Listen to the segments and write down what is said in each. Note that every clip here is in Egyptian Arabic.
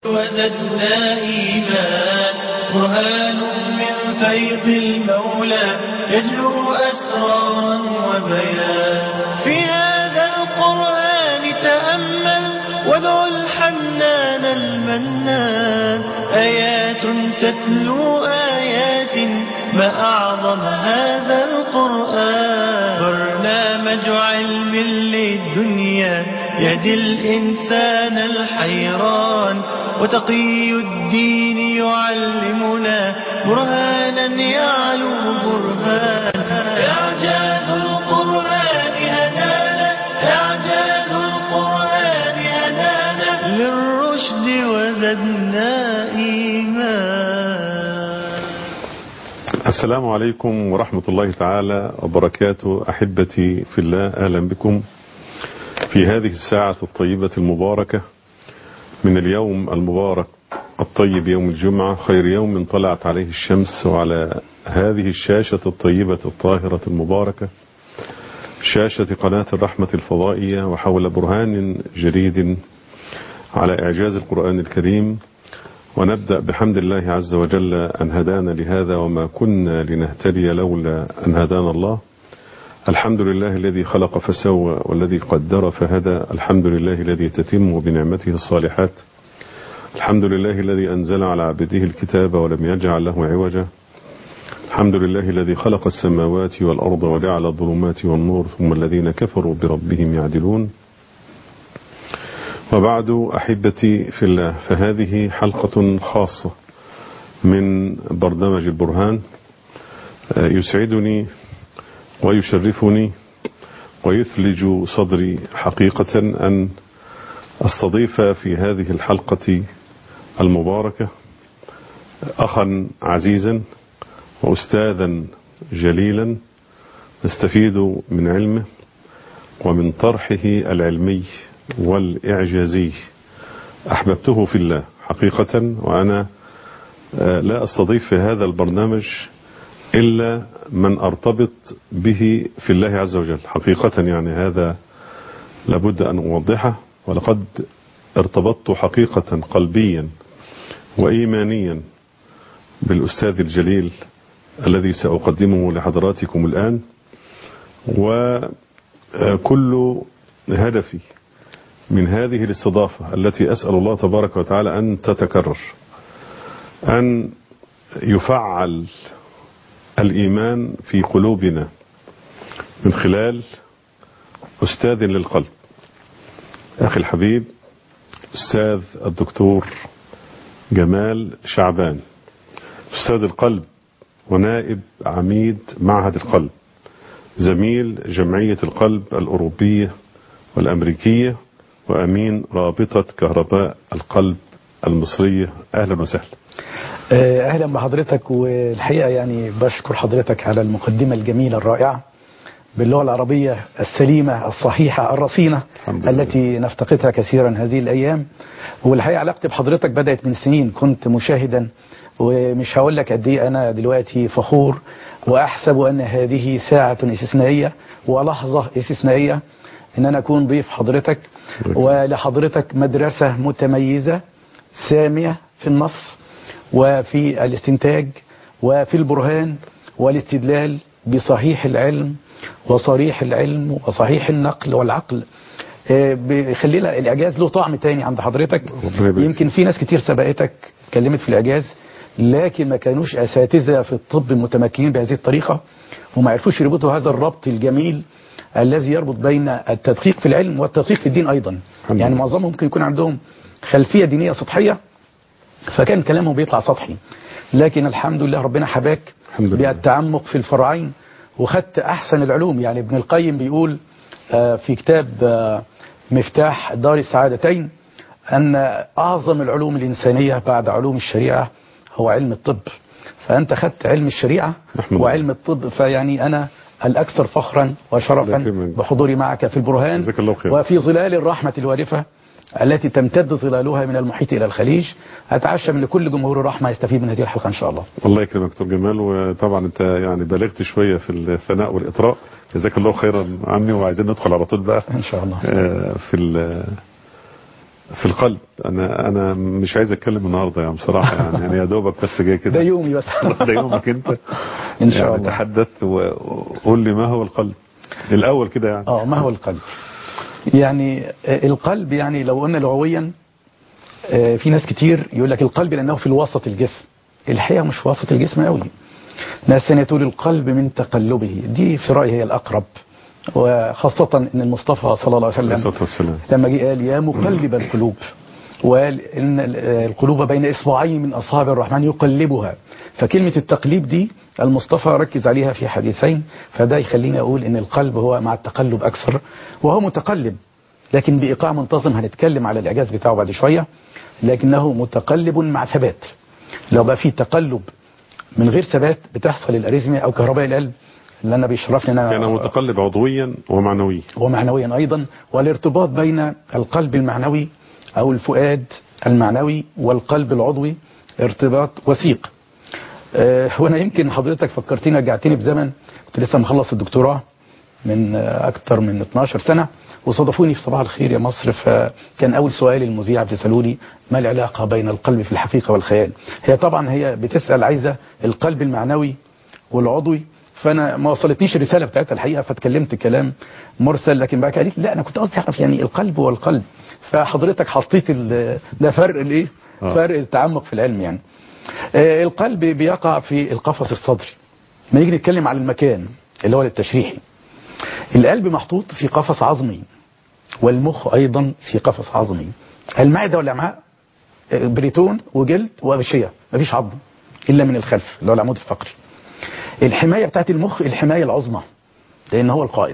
وزدنا إيمان برهان من فيض المولى يجلو أسرارا وبيان في هذا القرآن تأمل وادع الحنان المنان آيات تتلو آيات ما أعظم هذا القرآن برنامج علم للدنيا يهدي الإنسان الحيران وتقي الدين يعلمنا برهانا يعلو برهان إعجاز القرآن هدانا إعجاز القرآن هدانا للرشد وزدنا إيمان السلام عليكم ورحمة الله تعالى وبركاته أحبتي في الله أهلا بكم في هذه الساعة الطيبة المباركة من اليوم المبارك الطيب يوم الجمعة خير يوم طلعت عليه الشمس وعلى هذه الشاشة الطيبة الطاهرة المباركة شاشة قناة الرحمة الفضائية وحول برهان جديد على إعجاز القرآن الكريم ونبدأ بحمد الله عز وجل أن هدانا لهذا وما كنا لنهتدي لولا أن هدانا الله الحمد لله الذي خلق فسوى والذي قدر فهدى الحمد لله الذي تتم بنعمته الصالحات الحمد لله الذي أنزل على عبده الكتاب ولم يجعل له عوجا الحمد لله الذي خلق السماوات والأرض وجعل الظلمات والنور ثم الذين كفروا بربهم يعدلون وبعد أحبتي في الله فهذه حلقة خاصة من برنامج البرهان يسعدني ويشرفني ويثلج صدري حقيقة أن أستضيف في هذه الحلقة المباركة أخا عزيزا وأستاذا جليلا نستفيد من علمه ومن طرحه العلمي والإعجازي أحببته في الله حقيقة وأنا لا أستضيف في هذا البرنامج إلا من أرتبط به في الله عز وجل حقيقة يعني هذا لابد أن أوضحه ولقد ارتبطت حقيقة قلبيا وإيمانيا بالأستاذ الجليل الذي سأقدمه لحضراتكم الآن وكل هدفي من هذه الاستضافة التي أسأل الله تبارك وتعالى أن تتكرر أن يفعل الإيمان في قلوبنا من خلال أستاذ للقلب أخي الحبيب أستاذ الدكتور جمال شعبان أستاذ القلب ونائب عميد معهد القلب زميل جمعية القلب الأوروبية والأمريكية وأمين رابطة كهرباء القلب المصرية أهلا وسهلا اهلا بحضرتك والحقيقه يعني بشكر حضرتك على المقدمه الجميله الرائعه باللغه العربيه السليمه الصحيحه الرصينه التي نفتقدها كثيرا هذه الايام والحقيقه علاقتي بحضرتك بدات من سنين كنت مشاهدا ومش هقول لك قد ايه انا دلوقتي فخور واحسب ان هذه ساعه استثنائيه ولحظه استثنائيه ان انا اكون ضيف حضرتك ولحضرتك مدرسه متميزه ساميه في النص وفي الاستنتاج وفي البرهان والاستدلال بصحيح العلم وصريح العلم وصحيح النقل والعقل بيخلي الاعجاز له طعم تاني عند حضرتك يمكن في ناس كتير سبقتك اتكلمت في الاعجاز لكن ما كانوش اساتذه في الطب متمكنين بهذه الطريقه وما عرفوش يربطوا هذا الربط الجميل الذي يربط بين التدقيق في العلم والتدقيق في الدين ايضا يعني معظمهم ممكن يكون عندهم خلفيه دينيه سطحيه فكان كلامه بيطلع سطحي لكن الحمد لله ربنا حباك بالتعمق في الفرعين وخدت أحسن العلوم يعني ابن القيم بيقول في كتاب مفتاح دار السعادتين أن أعظم العلوم الإنسانية بعد علوم الشريعة هو علم الطب فأنت خدت علم الشريعة وعلم الطب فيعني أنا الأكثر فخرا وشرفا بحضوري معك في البرهان وفي ظلال الرحمة الوارفة التي تمتد ظلالها من المحيط إلى الخليج أتعشى من كل جمهور الرحمة يستفيد من هذه الحلقة إن شاء الله الله يكرمك دكتور جمال وطبعا أنت يعني بلغت شوية في الثناء والإطراء جزاك الله خيرا عني وعايزين ندخل على طول بقى إن شاء الله في في القلب انا انا مش عايز اتكلم النهارده يعني بصراحه يعني, يعني يا دوبك بس جاي كده ده يومي بس ده يومك انت إن شاء يعني الله. تحدث وقول لي ما هو القلب الاول كده يعني اه ما هو القلب يعني آه، القلب يعني لو قلنا لغويا آه، في ناس كتير يقول لك القلب لانه في الوسط الجسم الحقيقه مش في وسط الجسم قوي ناس ثانيه تقول القلب من تقلبه دي في رايي هي الاقرب وخاصه ان المصطفى صلى الله عليه عليه وسلم الصلاه والسلام لما جه قال يا مقلب القلوب وقال ان ال- القلوب بين اصبعين من اصابع الرحمن يقلبها فكلمه التقليب دي المصطفى ركز عليها في حديثين فده يخليني اقول ان القلب هو مع التقلب اكثر وهو متقلب لكن بايقاع منتظم هنتكلم على الاعجاز بتاعه بعد شويه لكنه متقلب مع ثبات لو بقى في تقلب من غير ثبات بتحصل الاريزميا او كهرباء القلب اللي انا بيشرفني ان انا كان متقلب عضويا ومعنويا ومعنويا أيضا والارتباط بين القلب المعنوي أو الفؤاد المعنوي والقلب العضوي ارتباط وثيق آه، وانا يمكن حضرتك فكرتني رجعتني بزمن كنت لسه مخلص الدكتوراه من آه، اكتر من 12 سنه وصادفوني في صباح الخير يا مصر فكان اول سؤال المذيع بتسالوا لي ما العلاقه بين القلب في الحقيقه والخيال هي طبعا هي بتسال عايزه القلب المعنوي والعضوي فانا ما وصلتنيش الرساله بتاعتها الحقيقه فاتكلمت كلام مرسل لكن بعد كده قالت لي لا انا كنت قصدي اعرف يعني القلب والقلب فحضرتك حطيت ال- ده فرق الايه آه. فرق التعمق في العلم يعني آه، القلب بيقع في القفص الصدري ما نيجي نتكلم على المكان اللي هو للتشريحي القلب محطوط في قفص عظمي والمخ ايضا في قفص عظمي المعده والامعاء آه، بريتون وجلد وغشيه مفيش عظم الا من الخلف اللي هو العمود الفقري الحمايه بتاعت المخ الحمايه العظمى لان هو القائد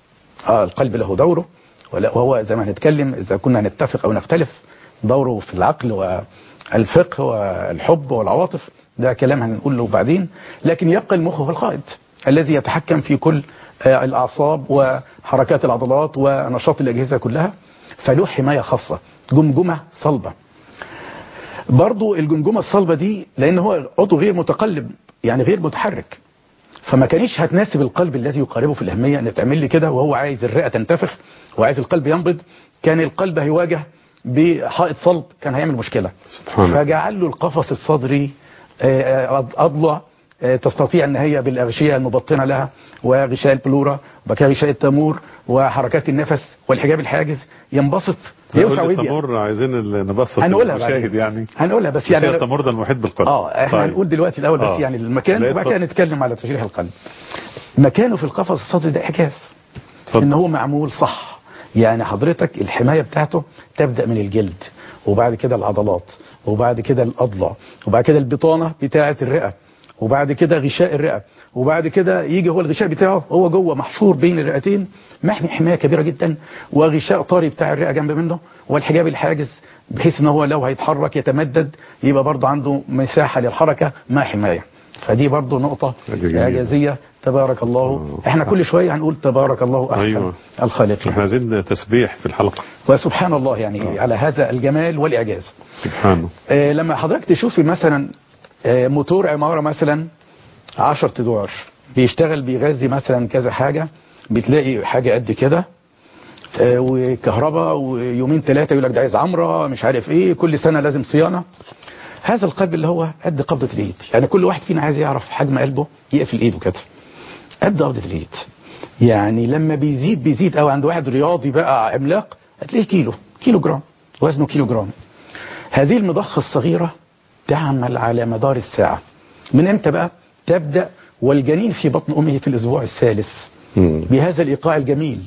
اه القلب له دوره ولا- وهو زي ما هنتكلم اذا كنا نتفق او نختلف دوره في العقل والفقه والحب والعواطف ده كلام هنقوله بعدين لكن يبقى المخ هو القائد الذي يتحكم في كل آه، الاعصاب وحركات العضلات ونشاط الاجهزه كلها فله حمايه خاصه جمجمه صلبه برضو الجمجمه الصلبه دي لان هو عضو غير متقلب يعني غير متحرك فما كانش هتناسب القلب الذي يقاربه في الأهمية أن تعمل لي كده وهو عايز الرئة تنتفخ وعايز القلب ينبض كان القلب هيواجه بحائط صلب كان هيعمل مشكلة سبحان الله. فجعل له القفص الصدري آه، آه، أضلع آه، تستطيع أن هي بالأغشية المبطنة لها وغشاء البلورة وبعد كده غشاء التامور وحركات النفس والحجاب الحاجز ينبسط يوسع قول لي ويضيق تمر عايزين ال- نبسط هنقولها المشاهد بعدين. يعني هنقولها بس بس يعني هي لو- التمر ده المحيط بالقلب اه احنا طيب. هنقول دلوقتي الاول بس آه. يعني المكان لا، وبعد كده اتفضل. نتكلم على تشريح القلب مكانه في القفص الصدري ده اعجاز اتفضل. ان هو معمول صح يعني حضرتك الحمايه بتاعته تبدا من الجلد وبعد كده العضلات وبعد كده الاضلع وبعد كده البطانه بتاعه الرئه وبعد كده غشاء الرئه وبعد كده يجي هو الغشاء بتاعه هو جوه محشور بين الرئتين محمي حمايه كبيره جدا وغشاء طري بتاع الرئه جنب منه والحجاب الحاجز بحيث ان هو لو هيتحرك يتمدد يبقى برضه عنده مساحه للحركه مع حمايه فدي برضه نقطه جميلة. اعجازيه تبارك الله احنا كل شويه هنقول تبارك الله احسن أيوة. الخالقين احنا عايزين تسبيح في الحلقة وسبحان الله يعني على هذا الجمال والإعجاز سبحانه آه، لما حضرتك تشوفي مثلا آه، موتور عمارة مثلا 10 ادوار بيشتغل بيغذي مثلا كذا حاجة بتلاقي حاجة قد كده آه، وكهرباء ويومين ثلاثة يقول لك ده عايز عمرة مش عارف ايه كل سنة لازم صيانة هذا القلب اللي هو قد قبضة اليد يعني كل واحد فينا عايز يعرف حجم قلبه يقفل ايده كده قد قبضة اليد يعني لما بيزيد بيزيد قوي عند واحد رياضي بقى عملاق هتلاقيه كيلو كيلو جرام وزنه كيلو جرام هذه المضخة الصغيرة تعمل على مدار الساعة من امتى بقى تبدأ والجنين في بطن أمه في الأسبوع الثالث مم. بهذا الإيقاع الجميل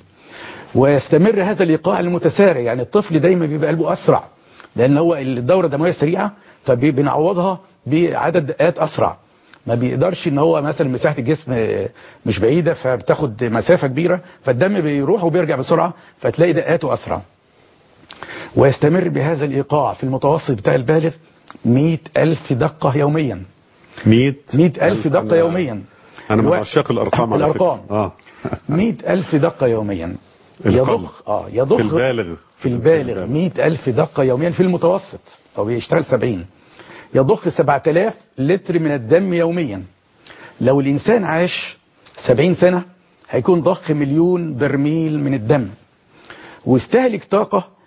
ويستمر هذا الإيقاع المتسارع يعني الطفل دايما بيبقى قلبه أسرع لأن هو الدورة الدموية سريعة فبنعوضها بعدد دقات أسرع ما بيقدرش ان هو مثلا مساحه الجسم آه، مش بعيده فبتاخد مسافه كبيره فالدم بيروح وبيرجع بسرعه فتلاقي دقاته اسرع ويستمر بهذا الإيقاع في المتوسط بتاع البالغ مئة ألف دقة يوميا 100 مئة ألف دقة أنا- يوميا انا من و- عشاق الارقام على الأرقام. فكرة. اه مئة ألف دقة يوميا القلب. يضخ اه يضخ في البالغ في البالغ مئة ألف دقة يوميا في المتوسط أو بيشتغل سبعين يضخ سبعة آلاف لتر من الدم يوميا لو الإنسان عاش سبعين سنة هيكون ضخ مليون برميل من الدم واستهلك طاقة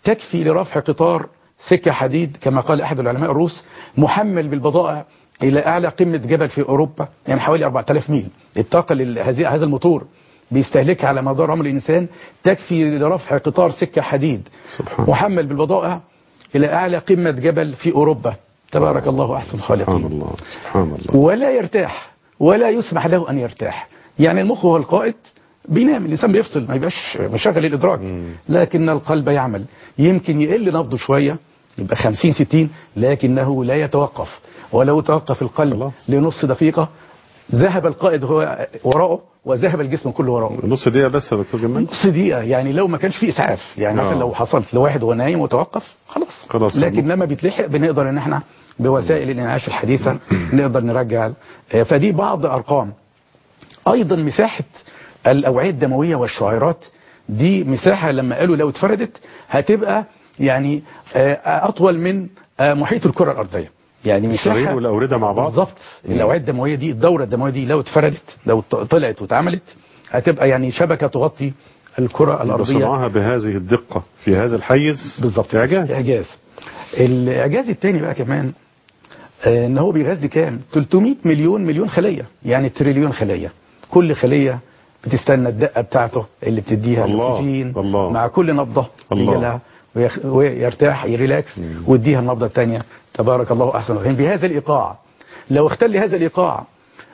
تكفي لرفع قطار سكة حديد كما قال أحد العلماء الروس محمل بالبضائع إلى أعلى قمة جبل في أوروبا يعني حوالي 4000 ميل الطاقة اللي هذه- هذا الموتور بيستهلكها على مدار عمر الإنسان تكفي لرفع قطار سكة حديد سبحان محمل بالبضائع إلى أعلى قمة جبل في أوروبا تبارك الله أحسن سبحان الخالقين الله سبحان الله ولا يرتاح ولا يسمح له أن يرتاح يعني المخ هو القائد بينام الإنسان بيفصل ما يبقاش مشغل الإدراك لكن القلب يعمل يمكن يقل نبضه شوية يبقى 50 60 لكنه لا يتوقف ولو توقف القلب خلاص. لنص دقيقة ذهب القائد هو وراءه وذهب الجسم كله وراءه نص دقيقة بس يا دكتور جمال نص دقيقة يعني لو ما كانش فيه إسعاف يعني آه. مثلا لو حصلت لواحد وهو نايم وتوقف خلاص خلاص. لكن لما بيتلحق بنقدر ان احنا بوسائل الانعاش الحديثة نقدر نرجع آه، فدي بعض أرقام أيضا مساحة الأوعية الدموية والشعيرات دي مساحة لما قالوا لو اتفردت هتبقى يعني آه، أطول من آه، محيط الكرة الأرضية يعني الشرايين مساحة والأوردة مع بعض بالظبط الاوعيه الدمويه دي الدوره الدمويه دي لو اتفردت لو ط- طلعت واتعملت هتبقى يعني شبكه تغطي الكره الارضيه بصنعها بهذه الدقة في هذا الحيز بالظبط إعجاز اعجاز الاعجاز الثاني بقى كمان آه، ان هو بيغذي كام 300 مليون مليون خليه يعني تريليون خليه كل خليه بتستنى الدقه بتاعته اللي بتديها الله، الاكسجين الله. مع كل نبضه الله. يجي لها ويخ- ويرتاح يريلاكس ويديها النبضه الثانيه تبارك الله احسن الراحمين بهذا الايقاع لو اختل هذا الايقاع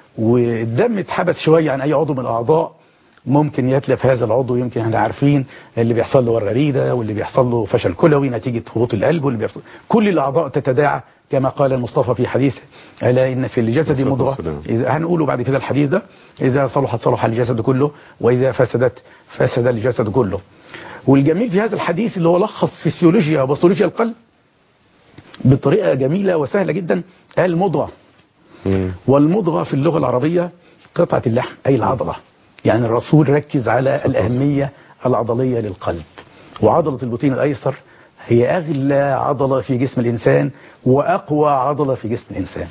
والدم اتحبس شويه عن اي عضو من الاعضاء ممكن يتلف هذا العضو يمكن احنا عارفين اللي بيحصل له ورغريده واللي بيحصل له فشل كلوي نتيجه هبوط القلب واللي بيحصل كل الاعضاء تتداعى كما قال المصطفى في حديثه الا ان في الجسد الصلاة مضغه والسلام. اذا هنقوله بعد كده الحديث ده اذا صلحت صلح الجسد كله واذا فسدت فسد الجسد كله والجميل في هذا الحديث اللي هو لخص فسيولوجيا وباثولوجيا القلب بطريقه جميله وسهله جدا قال مضغه مم. والمضغة في اللغة العربية قطعة اللحم أي العضلة يعني الرسول ركز على الأهمية العضلية للقلب وعضلة البطين الأيسر هي أغلى عضلة في جسم الإنسان وأقوى عضلة في جسم الإنسان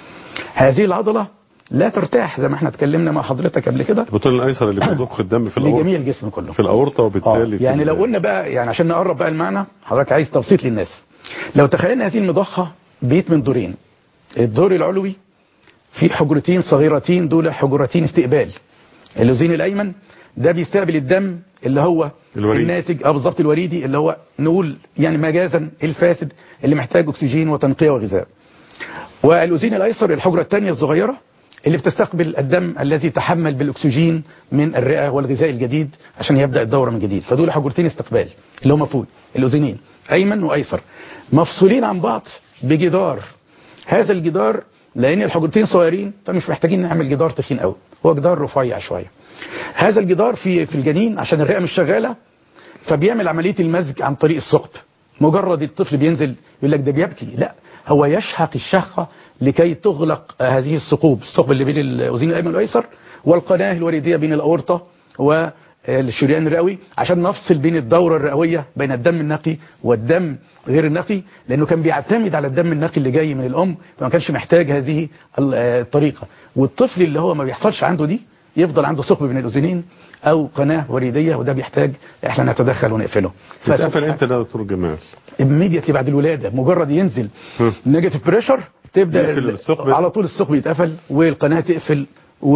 هذه العضلة لا ترتاح زي ما احنا اتكلمنا مع حضرتك قبل كده البطين الأيسر اللي بيضخ الدم في الأورطة لجميع الجسم كله في الأورطة آه، وبالتالي في يعني ال- لو قلنا بقى يعني عشان نقرب بقى المعنى حضرتك عايز تبسيط للناس لو تخيلنا هذه المضخة بيت من دورين الدور العلوي في حجرتين صغيرتين دول حجرتين استقبال اللوزين الايمن ده بيستقبل الدم اللي هو الوريد. الناتج اه بالظبط الوريدي اللي هو نقول يعني مجازا الفاسد اللي محتاج اكسجين وتنقيه وغذاء والاذين الايسر الحجره الثانيه الصغيره اللي بتستقبل الدم الذي تحمل بالاكسجين من الرئه والغذاء الجديد عشان يبدا الدوره من جديد فدول حجرتين استقبال اللي هم فوق الاذنين ايمن وايسر مفصولين عن بعض بجدار هذا الجدار لان الحجرتين صغيرين فمش محتاجين نعمل جدار تخين قوي هو جدار رفيع شويه هذا الجدار في في الجنين عشان الرئه مش شغاله فبيعمل عمليه المزج عن طريق الثقب مجرد الطفل بينزل يقول لك ده بيبكي لا هو يشحق الشهقه لكي تغلق آه، هذه الثقوب الثقب اللي بين الاذين الايمن والايسر والقناه الوريديه بين الاورطه والشريان الرئوي عشان نفصل بين الدوره الرئويه بين الدم النقي والدم غير النقي لانه كان بيعتمد على الدم النقي اللي جاي من الام فما كانش محتاج هذه ال- آه، الطريقه والطفل اللي هو ما بيحصلش عنده دي يفضل عنده ثقب بين الاذنين او قناه وريديه وده بيحتاج احنا نتدخل ونقفله بتقفل فسبحان- امتى ده يا دكتور جمال immediately بعد الولاده مجرد ينزل هم. نيجاتيف بريشر تبدا يقفل ال- الثقب. على طول الثقب يتقفل والقناه تقفل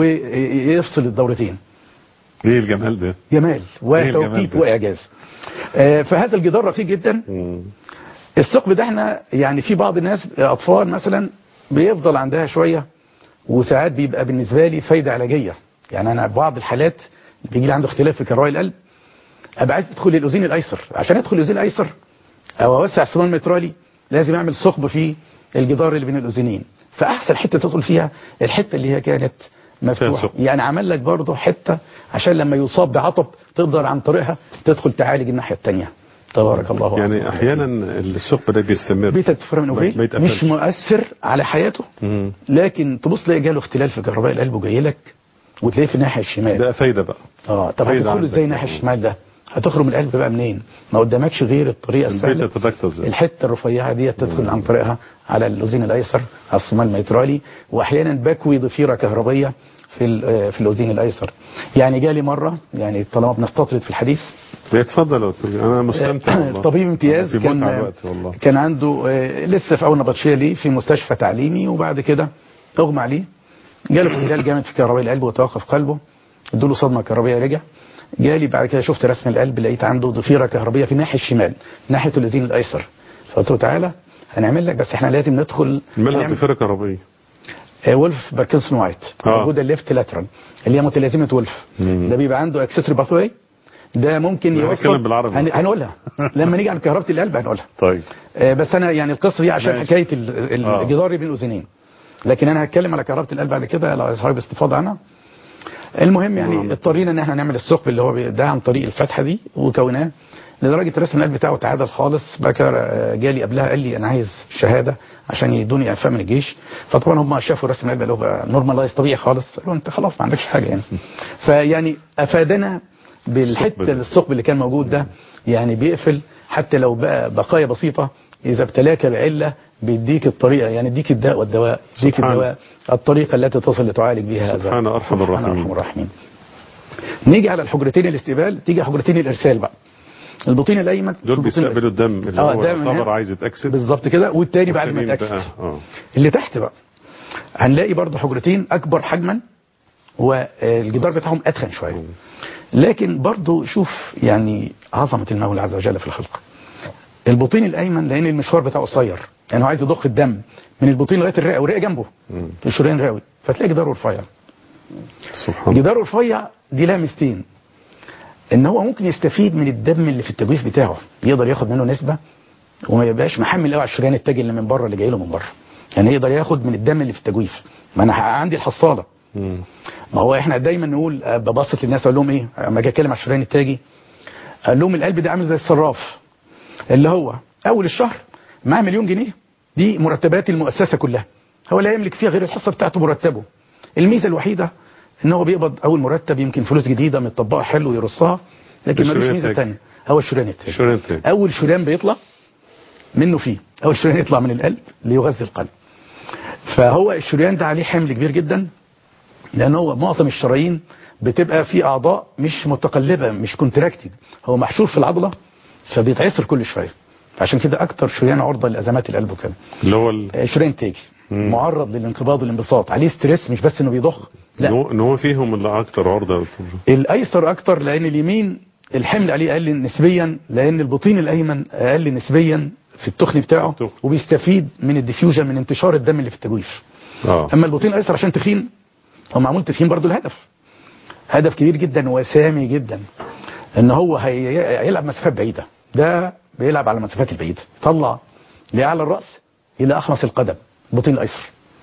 ويفصل الدورتين ايه الجمال ده جمال الجمال وتوقيت ده؟ واعجاز آه، فهذا الجدار رقيق جدا مم. الثقب ده احنا يعني في بعض الناس اطفال مثلا بيفضل عندها شويه وساعات بيبقى بالنسبه لي فايده علاجيه يعني انا بعض الحالات اللي بيجي لي عنده اختلاف في كراء القلب ابقى عايز ادخل الاذين الايسر عشان ادخل الاذين الايسر او اوسع الصمام المترالي لازم اعمل ثقب في الجدار اللي بين الاذنين فاحسن حته تدخل فيها الحته اللي هي كانت مفتوحه ثقب. يعني عمل لك برضه حته عشان لما يصاب بعطب تقدر عن طريقها تدخل تعالج الناحيه الثانيه تبارك الله يعني أحسن. احيانا الثقب ده بيستمر بيتا فرامينوفيل ما يتقفلش. مش مؤثر على حياته مم. لكن تبص تلاقي جاله اختلال في كهرباء القلب وجاي لك وتلاقيه في الناحيه الشمال ده فايده بقى اه طب فايدة هتدخله عندك. ازاي الناحيه الشمال ده هتخرج من القلب بقى منين ما قدامكش غير الطريقه البيتا السهله تتكتل ازاي الحته الرفيعه دي تدخل عن طريقها على الاذين الايسر على الصمام الميترالي واحيانا بكوي ضفيره كهربيه في ال- آه، في الاذين الايسر يعني جالي مره يعني طالما بنستطرد في الحديث اتفضل يا دكتور انا مستمتع والله طبيب امتياز في متعة كان الوقت والله كان عنده آه، لسه في اول نبطشيه ليه في مستشفى تعليمي وبعد كده اغمى عليه جاله اختلال جامد في كهرباء القلب وتوقف قلبه ادوا له صدمه كهربائيه رجع جالي بعد كده شفت رسم القلب لقيت عنده ضفيره كهربيه في الناحيه الشمال ناحيه اللذين الايسر فقلت له تعالى هنعمل لك بس احنا لازم ندخل مالها هنعمل- بفرقة كهربائية آه، ولف باركنسون وايت آه. موجوده الليفت لاترال اللي هي متلازمه ولف مم. ده بيبقى عنده اكسسوري باثواي ده ممكن لا، يوصل هنتكلم بالعربي. هن... هنقولها لما نيجي عن كهربة القلب هنقولها طيب آه، بس انا يعني القصه دي عشان ماشي. حكايه ال- ال- آه. الجدار بين الاذنين لكن انا هتكلم على كهربة القلب بعد كده لو اظهر باستفاضه عنها المهم نعم. يعني اضطرينا ان احنا نعمل الثقب اللي هو بي- ده عن طريق الفتحه دي وكوناه لدرجه رسم القلب بتاعه تعادل خالص بعد كده آه، جالي قبلها قال لي انا عايز شهاده عشان يدوني اعفاء من الجيش فطبعا هم شافوا رسم القلب اللي هو بقى نورمالايز طبيعي خالص قالوا انت خلاص ما عندكش حاجه يعني فيعني افادنا بالحته الثقب ده. الثقب اللي كان موجود ده يعني بيقفل حتى لو بقى بقايا بسيطه اذا ابتلاك بعله بيديك الطريقه يعني يديك الداء والدواء يديك سبحان. الدواء الطريقه التي تصل لتعالج بها هذا سبحان أرحم سبحان الراحمين. ارحم الراحمين نيجي على الحجرتين الاستقبال تيجي حجرتين الارسال بقى البطين الايمن دول والبطين بيستقبلوا الدم اللي آه، هو ده من يعتبر هنا. عايز يتأكسد بالظبط كده والتاني بعد ما والتاني يتاكسد بقى- اه اللي تحت بقى هنلاقي برضه حجرتين اكبر حجما والجدار بتاعهم اتخن شويه لكن برضه شوف يعني عظمه المولى عز وجل في الخلق البطين الايمن لان المشوار بتاعه قصير يعني هو عايز يضخ الدم من البطين لغايه الرئه والرئه جنبه مم. في شريان رئوي فتلاقي جداره رفيع سبحان الله جداره رفيع دي لها ميزتين ان هو ممكن يستفيد من الدم اللي في التجويف بتاعه يقدر ياخد منه نسبه وما يبقاش محمل قوي على الشريان التاجي اللي من بره اللي جاي له من بره يعني يقدر ياخد من الدم اللي في التجويف ما انا عندي الحصاله مم. ما هو احنا دايما نقول آه، ببسط للناس اقول لهم ايه اما اجي اتكلم على الشريان التاجي اقول لهم القلب ده عامل زي الصراف اللي هو اول الشهر معاه مليون جنيه دي مرتبات المؤسسه كلها هو لا يملك فيها غير الحصه بتاعته مرتبه الميزه الوحيده ان هو بيقبض اول مرتب يمكن فلوس جديده متطبقه حلو يرصها لكن ملوش الشريان ميزه التاجي. ثانيه هو الشريان التاجي الشريان التاجي. اول شريان بيطلع منه فيه اول شريان يطلع من القلب ليغذي القلب فهو الشريان ده عليه حمل كبير جدا لان هو معظم الشرايين بتبقى في اعضاء مش متقلبه مش كونتراكتنج هو محشور في العضله فبيتعصر كل شويه عشان كده اكتر شريان عرضه لازمات القلب وكده اللي هو ال- آه، شريان تاجي مم. معرض للانقباض والانبساط عليه ستريس مش بس انه بيضخ ان لا هو- ان هو فيهم اللي اكتر عرضه يا دكتور الايسر اكتر لان اليمين الحمل عليه اقل نسبيا لان البطين الايمن اقل نسبيا في التخن بتاعه التخن. وبيستفيد من الديفيوجن من انتشار الدم اللي في التجويف اه اما البطين الايسر عشان تخين هو معمول تخين برضو الهدف هدف كبير جدا وسامي جدا ان هو هي- هيلعب مسافات بعيده ده بيلعب على المسافات البعيده طلع لاعلى الراس الى اخمص القدم البطين الايسر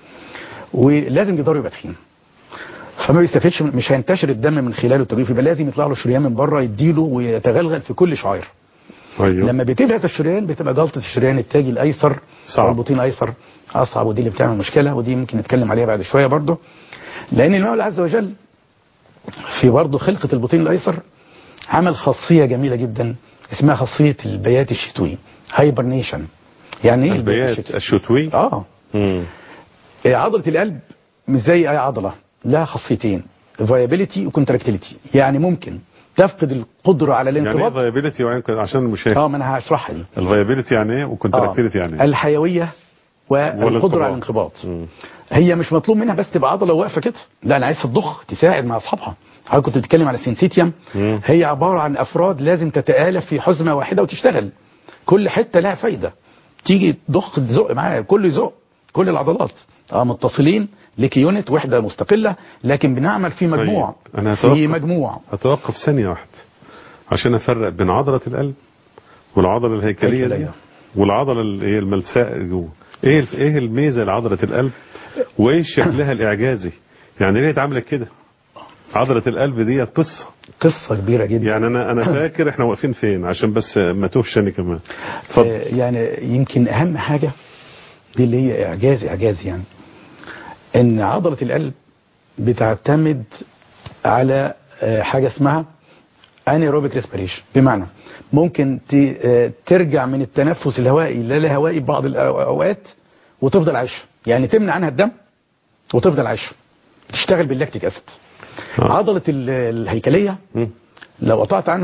ولازم جداره يبقى تخين فما بيستفيدش من- مش هينتشر الدم من خلاله التجويف يبقى لازم يطلع له شريان من بره يديله ويتغلغل في كل شعير ايوه لما بتبهت الشريان بتبقى جلطه الشريان التاجي الايسر صعب. او البطين الايسر اصعب ودي اللي بتعمل مشكله ودي ممكن نتكلم عليها بعد شويه برضه لان المولى عز وجل في برضه خلقه البطين الايسر عمل خاصيه جميله جدا اسمها خاصيه البيات الشتوي هايبرنيشن يعني ايه البيات الشتوي؟ الشتوي اه مم. إيه، عضله القلب مش زي اي عضله لها خاصيتين فايبيليتي وكونتراكتيليتي يعني ممكن تفقد القدره على يعني ايه الانقباض فايبيليتي عشان المشاهد اه ما انا هشرحها دي الفايبيليتي يعني ايه وكونتراكتيليتي يعني ايه الحيويه والقدره والانقباض. على الانقباض مم. هي مش مطلوب منها بس تبقى عضله واقفه كده لا انا عايز تضخ تساعد مع اصحابها حضرتك كنت بتتكلم على السنسيتيوم مم. هي عباره عن افراد لازم تتالف في حزمه واحده وتشتغل كل حته لها فايده تيجي تضخ تزق معاها كله يزق كل العضلات اه متصلين لك يونت وحده مستقله لكن بنعمل في مجموع طيب، أنا في هتوقف. مجموع هتوقف ثانية واحدة عشان افرق بين عضلة القلب والعضلة الهيكلية دي هيكلية. والعضلة اللي هي الملساء جوه ايه الف- ايه الميزة لعضلة القلب وايه شكلها الاعجازي يعني ليه اتعملت كده عضلة القلب دي قصة قصه كبيره جدا يعني انا انا فاكر احنا واقفين فين عشان بس ما توهش انا كمان اتفضل آه، يعني يمكن اهم حاجه دي اللي هي اعجاز اعجاز يعني ان عضله القلب بتعتمد على آه، حاجه اسمها انيروبيك ريسبيريشن بمعنى ممكن ت- آه، ترجع من التنفس الهوائي لا الهوائي بعض الاوقات وتفضل عايشه يعني تمنع عنها الدم وتفضل عايشه تشتغل باللاكتيك اسيد آه. عضله ال- الهيكليه مم. لو قطعت عنها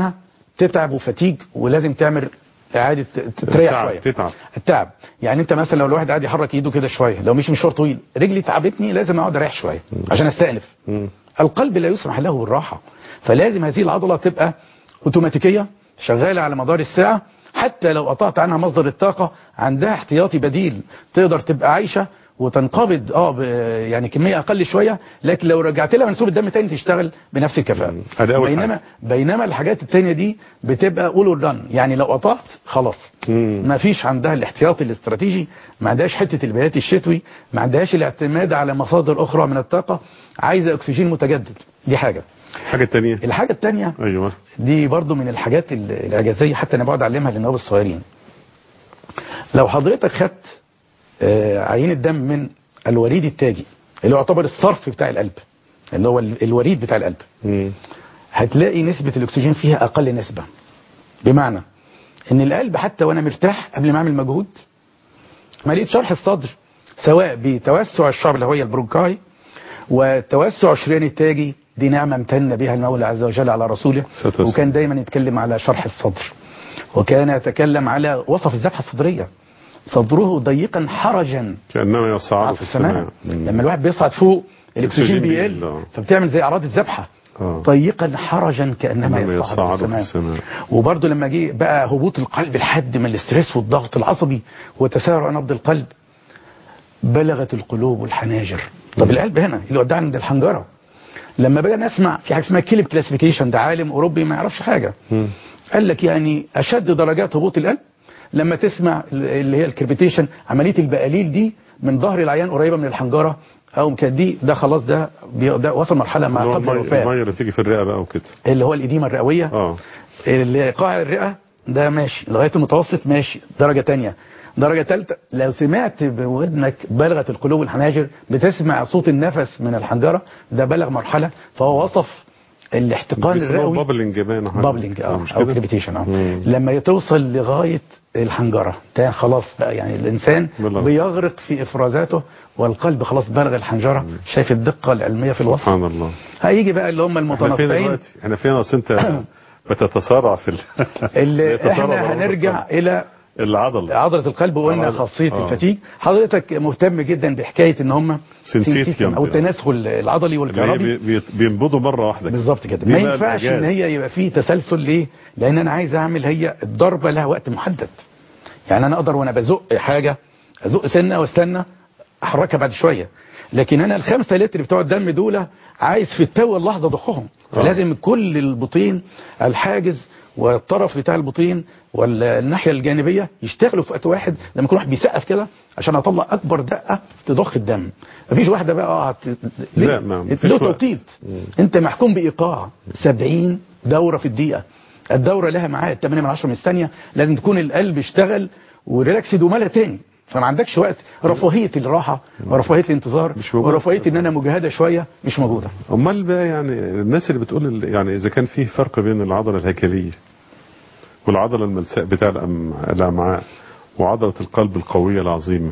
تتعب وفتيج ولازم تعمل اعاده ت- تريح التعب، شويه تتعب. التعب يعني انت مثلا لو الواحد قاعد يحرك ايده كده شويه لو مش مشوار طويل رجلي تعبتني لازم اقعد اريح شويه عشان استأنف مم. القلب لا يسمح له بالراحه فلازم هذه العضله تبقى اوتوماتيكيه شغاله على مدار الساعه حتى لو قطعت عنها مصدر الطاقه عندها احتياطي بديل تقدر تبقى عايشه وتنقبض اه ب- يعني كميه اقل شويه لكن لو رجعت لها منسوب الدم تاني تشتغل بنفس الكفاءه هذا أول بينما حاجة. بينما الحاجات التانية دي بتبقى اول اور دان يعني لو قطعت خلاص مم. ما فيش عندها الاحتياطي الاستراتيجي ما عندهاش حته البيات الشتوي ما عندهاش الاعتماد على مصادر اخرى من الطاقه عايزه اكسجين متجدد دي حاجه حاجة تانية الحاجه الثانيه ايوه دي برضو من الحاجات ال- الاعجازيه حتى انا بقعد اعلمها للنواب الصغيرين لو حضرتك خدت آه، عينه دم من الوريد التاجي اللي هو يعتبر الصرف بتاع القلب اللي هو ال- الوريد بتاع القلب مم. هتلاقي نسبة الأكسجين فيها أقل نسبة بمعنى إن القلب حتى وأنا مرتاح قبل ما أعمل مجهود عملية شرح الصدر سواء بتوسع الشعب اللي هي البرونكاي وتوسع الشريان التاجي دي نعمة امتن بها المولى عز وجل على رسوله ستس. وكان دايما يتكلم على شرح الصدر وكان يتكلم على وصف الذبحة الصدرية صدره ضيقا حرجا كأنما يصعد في السماء مم. لما الواحد بيصعد فوق الاكسجين الأكسجين بيقل بيقل، آه. فبتعمل زي اعراض الذبحه آه. ضيقا حرجا كانما كأنما يصعد يصعد في في السماء السماء. وبرضه لما جه بقى هبوط القلب الحد من الاسترس والضغط العصبي وتسارع نبض القلب بلغت القلوب الحناجر طب القلب هنا اللي وداه عند الحنجره لما بقى نسمع في حاجه اسمها كيلب كلاسيفيكيشن ده عالم اوروبي ما يعرفش حاجه مم. قال لك يعني اشد درجات هبوط القلب لما تسمع اللي هي الكربيتيشن عمليه البقاليل دي من ظهر العيان قريبه من الحنجره او كانت دي ده خلاص ده, بي- ده وصل مرحله ما اللي هو قبل المي- الوفاه المية اللي تيجي في الرئة بقى وكده اللي هو الإديمة الرئوية اه اللي قاع الرئة ده ماشي لغاية المتوسط ماشي درجة تانية درجة تالتة لو سمعت بودنك بلغت القلوب والحناجر بتسمع صوت النفس من الحنجرة ده بلغ مرحلة فهو وصف الاحتقان بيسموه الرئوي بابلنج باين حاجة. بابلينج اه مش او كده؟ كريبيتيشن اه مم. لما توصل لغايه الحنجره ده خلاص بقى يعني الانسان بلغ. بيغرق في افرازاته والقلب خلاص بلغ الحنجره شايف الدقه العلميه في الوصف سبحان الله هيجي بقى اللي هم احنا فين المتنطعين دلوقتي احنا فين اصل انت بتتسارع في ال... اللي بتتسارع احنا ضربات هنرجع القلب. الى العضل عضله القلب وقلنا عضلة. خاصيه آه. الفتيج حضرتك مهتم جدا بحكايه ان هم سينسيتيوم او كده. التناسل العضلي اللي هي والكهربي بي- بي- بينبضوا مرة واحدة كده. بالظبط كده دي ما بقى ينفعش الإعجاز. ان هي يبقى فيه تسلسل ليه لان انا عايز اعمل هي الضربه لها وقت محدد يعني انا اقدر وانا بزق حاجه ازق سنه واستنى احركها بعد شويه لكن انا الخمسة لتر بتوع الدم دول عايز في التو اللحظه اضخهم فلازم كل البطين الحاجز والطرف بتاع البطين والناحيه الجانبيه يشتغلوا في وقت واحد لما يكون واحد بيسقف كده عشان اطلع اكبر دقه تضخ الدم مفيش واحده بقى اه هت- لا، ما- مفيش له وقت. توقيت انت محكوم بايقاع 70 دوره في الدقيقه الدوره لها ميعاد 8 من 10 من الثانيه لازم تكون القلب اشتغل وريلاكسد ومالها تاني فما عندكش وقت رفاهيه الراحه ورفاهيه الانتظار مش موجودة. ورفاهيه ان انا مجهده شويه مش موجوده امال بقى يعني الناس اللي بتقول ال- يعني اذا كان فيه فرق بين العضله الهيكليه والعضله الملساء بتاع الأم- الامعاء وعضله القلب القويه العظيمه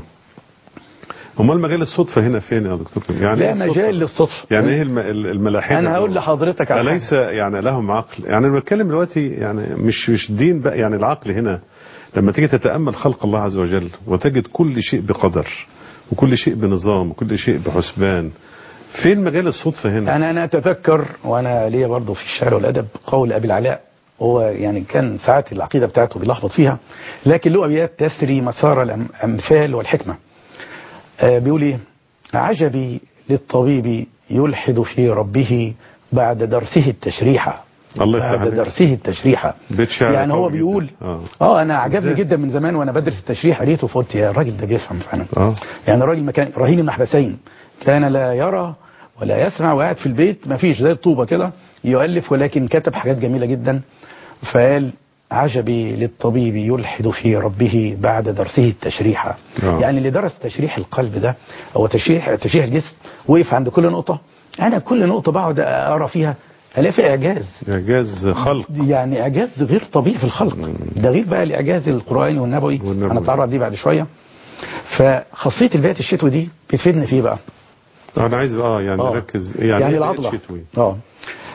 امال مجال الصدفه هنا فين يا دكتور يعني لا إيه الصدفة؟ مجال للصدفه يعني ايه الم- ال- الملاحده انا هقول دول؟ لحضرتك على أليس حاجة. يعني لهم عقل يعني انا بتكلم دلوقتي يعني مش مش دين بقى يعني العقل هنا لما تيجي تتامل خلق الله عز وجل وتجد كل شيء بقدر وكل شيء بنظام وكل شيء بحسبان فين مجال الصدفه هنا انا انا اتذكر وانا ليا برضه في الشعر والادب قول ابي العلاء هو يعني كان ساعات العقيده بتاعته بيلخبط فيها لكن له ابيات تسري مسار الامثال والحكمه آه بيقول ايه عجبي للطبيب يلحد في ربه بعد درسه التشريحه الله يفتح بعد عليك. درسه التشريحه بيت شعر يعني هو قوي بيقول جدا. آه. اه انا عجبني إزاي؟ جدا من زمان وانا بدرس التشريح قريته فقلت يا الراجل ده بيفهم فعلا اه يعني الراجل ما كان رهين المحبسين كان لا يرى ولا يسمع وقاعد في البيت ما فيش زي الطوبة كده يؤلف ولكن كتب حاجات جميلة جدا فقال عجبي للطبيب يلحد في ربه بعد درسه التشريحة آه. يعني اللي درس تشريح القلب ده أو تشريح تشريح الجسم وقف عند كل نقطة أنا كل نقطة بقعد أقرأ فيها ألاقي فيها إعجاز اعجاز خلق يعني إعجاز غير طبيعي في الخلق ده غير بقى الإعجاز القرآني والنبوي والنبوي. هنتعرض ليه بعد شوية فخاصية البيت الشتوي دي بتفيدني في إيه بقى انا عايز اه يعني آه. نركز يعني, يعني, يعني إيه العضلة بيت شتوي اه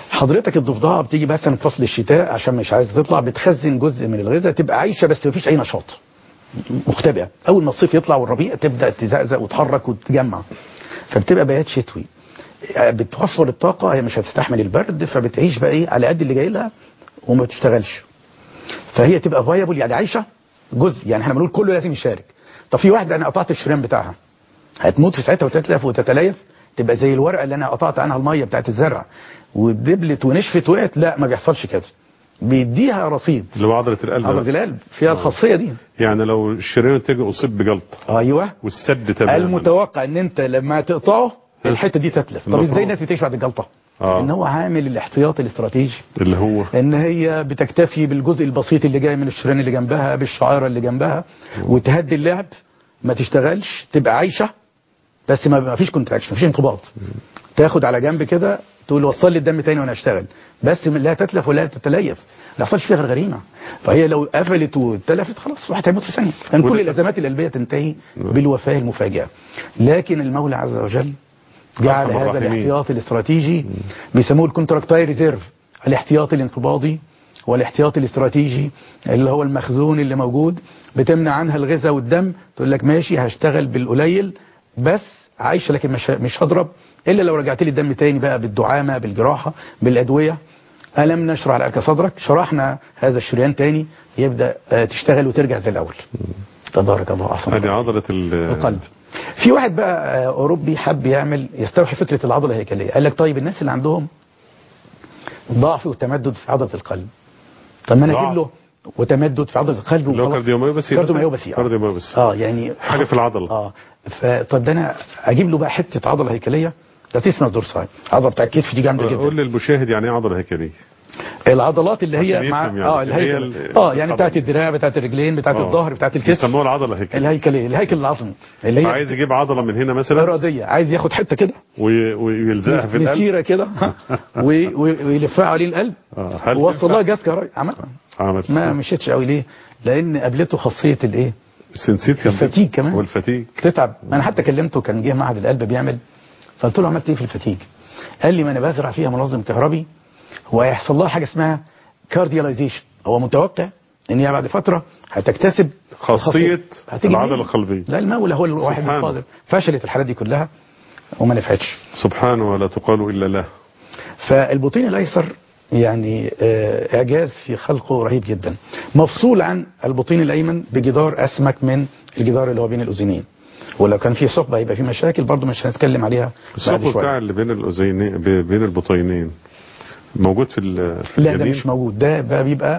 حضرتك الضفدعه بتيجي مثلا في فصل الشتاء عشان مش عايزه تطلع بتخزن جزء من الغذاء تبقى عايشه بس مفيش اي نشاط مختبئه اول ما الصيف يطلع والربيع تبدا تزقزق وتحرك وتتجمع فبتبقى بيات شتوي بتوفر الطاقه هي مش هتستحمل البرد فبتعيش بقى ايه على قد اللي جاي لها وما بتشتغلش فهي تبقى فايبل يعني عايشه جزء يعني احنا بنقول كله لازم يشارك طب في واحده انا قطعت الشريان بتاعها هتموت في ساعتها وتتلف وتتليف تبقى زي الورقه اللي انا قطعت عنها الميه بتاعت الزرع ودبلت ونشفت وقعت لا ما بيحصلش كده بيديها رصيد اللي هو عضله القلب عضله بقى. القلب فيها الخاصيه دي يعني لو الشريان تيجي اصيب بجلطه ايوه والسد تماما المتوقع ان انت لما تقطعه الحته دي تتلف طب المفروض. ازاي الناس بتعيش بعد الجلطه آه. ان هو عامل الاحتياطي الاستراتيجي اللي هو ان هي بتكتفي بالجزء البسيط اللي جاي من الشريان اللي جنبها بالشعيره اللي جنبها وتهدي اللعب ما تشتغلش تبقى عايشه بس ما ما فيش كونتراكشن ما فيش انقباض تاخد على جنب كده تقول وصل لي الدم تاني وانا اشتغل بس لا تتلف ولا تتليف ما يحصلش فيها غير غريمه فهي لو قفلت واتلفت خلاص واحد هيموت في ثانيه كان كل وده- الازمات القلبيه تنتهي بالوفاه المفاجئه لكن المولى عز وجل جعل أرحم هذا الراحمين. الاحتياطي الاستراتيجي بيسموه الكونتراكتاي ريزيرف الاحتياطي الانقباضي والاحتياطي الاستراتيجي اللي هو المخزون اللي موجود بتمنع عنها الغذاء والدم تقول لك ماشي هشتغل بالقليل بس عايشه لكن مش مش هضرب الا لو رجعت لي الدم تاني بقى بالدعامه بالجراحه بالادويه الم نشرع لك صدرك شرحنا هذا الشريان تاني يبدا آه، تشتغل وترجع زي الاول تبارك الله احسن هذه عضله ال- القلب في واحد بقى آه، اوروبي حب يعمل يستوحي فكره العضله الهيكليه قال لك طيب الناس اللي عندهم ضعف وتمدد في عضله القلب طب ما انا ضعف. اجيب له وتمدد في عضله القلب اللي هو وخلاص. كارديوميوباثي كارديوميوباثي اه كارديوميوباثي اه يعني حاجه في العضله اه فطب ده انا اجيب له بقى حته عضله هيكليه ده تسمى دورساي العضله بتاع الكتف دي جامده جدا قول للمشاهد يعني ايه عضله هيكليه العضلات اللي عشان هي مع يفهم يعني. اه اللي هي الهيكل ال- اه يعني العضلة. بتاعت الدراع بتاعت الرجلين بتاعت آه. الظهر بتاعت الكتف بيسموها العضله هيكليه الهيكليه الهيكل العظمي اللي هي عايز يجيب عضله من هنا مثلا اراديه عايز ياخد حته كده وي- ويلزقها في القلب مسيره كده وي- وي- ويلفها عليه القلب آه، هل ووصل لها تنفع؟ جاز كهربائي عملها عمل ما مشيتش قوي ليه لان قابلته خاصيه الايه السنسيت كان الفتيج كمان. والفتيج تتعب انا حتى كلمته كان جه معهد القلب بيعمل فقلت له عملت ايه في الفتيج قال لي ما انا بزرع فيها منظم كهربي وهيحصل لها حاجه اسمها كاردياليزيشن هو متوقع ان هي بعد فتره هتكتسب خاصية هتيجي العضلة منين؟ القلبية. لا المولى هو الواحد سبحانه. القادر فشلت الحالات دي كلها وما نفعتش سبحانه ولا تقال الا له فالبطين الايسر يعني آه، اعجاز في خلقه رهيب جدا مفصول عن البطين الايمن بجدار اسمك من الجدار اللي هو بين الاذنين ولو كان في ثقب هيبقى في مشاكل برضه مش هنتكلم عليها بعد الثقب بتاع شويه اللي بين الاذينين ب- بين البطينين موجود في ال- في لا ده الجنين مش موجود ده بقى بيبقى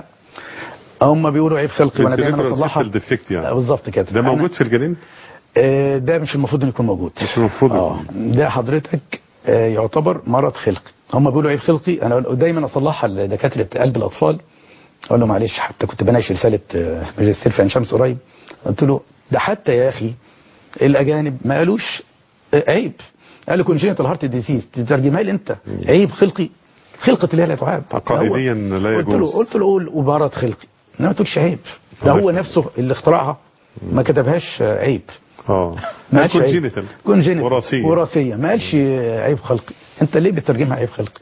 هم بيقولوا عيب خلقي وانا دايما Ventricular اصلحها septal defect يعني. آه، بالظبط كده ده أنا- موجود في الجنين آه، ده مش المفروض انه يكون موجود مش المفروض اه ده حضرتك آه، يعتبر مرض خلقي هم بيقولوا عيب خلقي انا دايما اصلحها لدكاتره قلب الاطفال اقول له معلش حتى كنت بناقش رساله آه، ماجستير في عين شمس قريب قلت له ده حتى يا اخي الاجانب ما قالوش آه، عيب قالوا كونجينيتال هارت ديزيز تترجمها لي انت عيب خلقي خلقه الله لا تعاب عقائديا لا قلت له يجوز قلت له قول ومرض خلقي انما ما تقولش عيب ده الله هو يسلمك. نفسه اللي اخترعها ما كتبهاش آه، عيب اه ما قالش عيب. كونجينيتال كونجينيتال وراثية وراثيه ما قالش عيب خلقي انت ليه بتترجمها عيب خلقي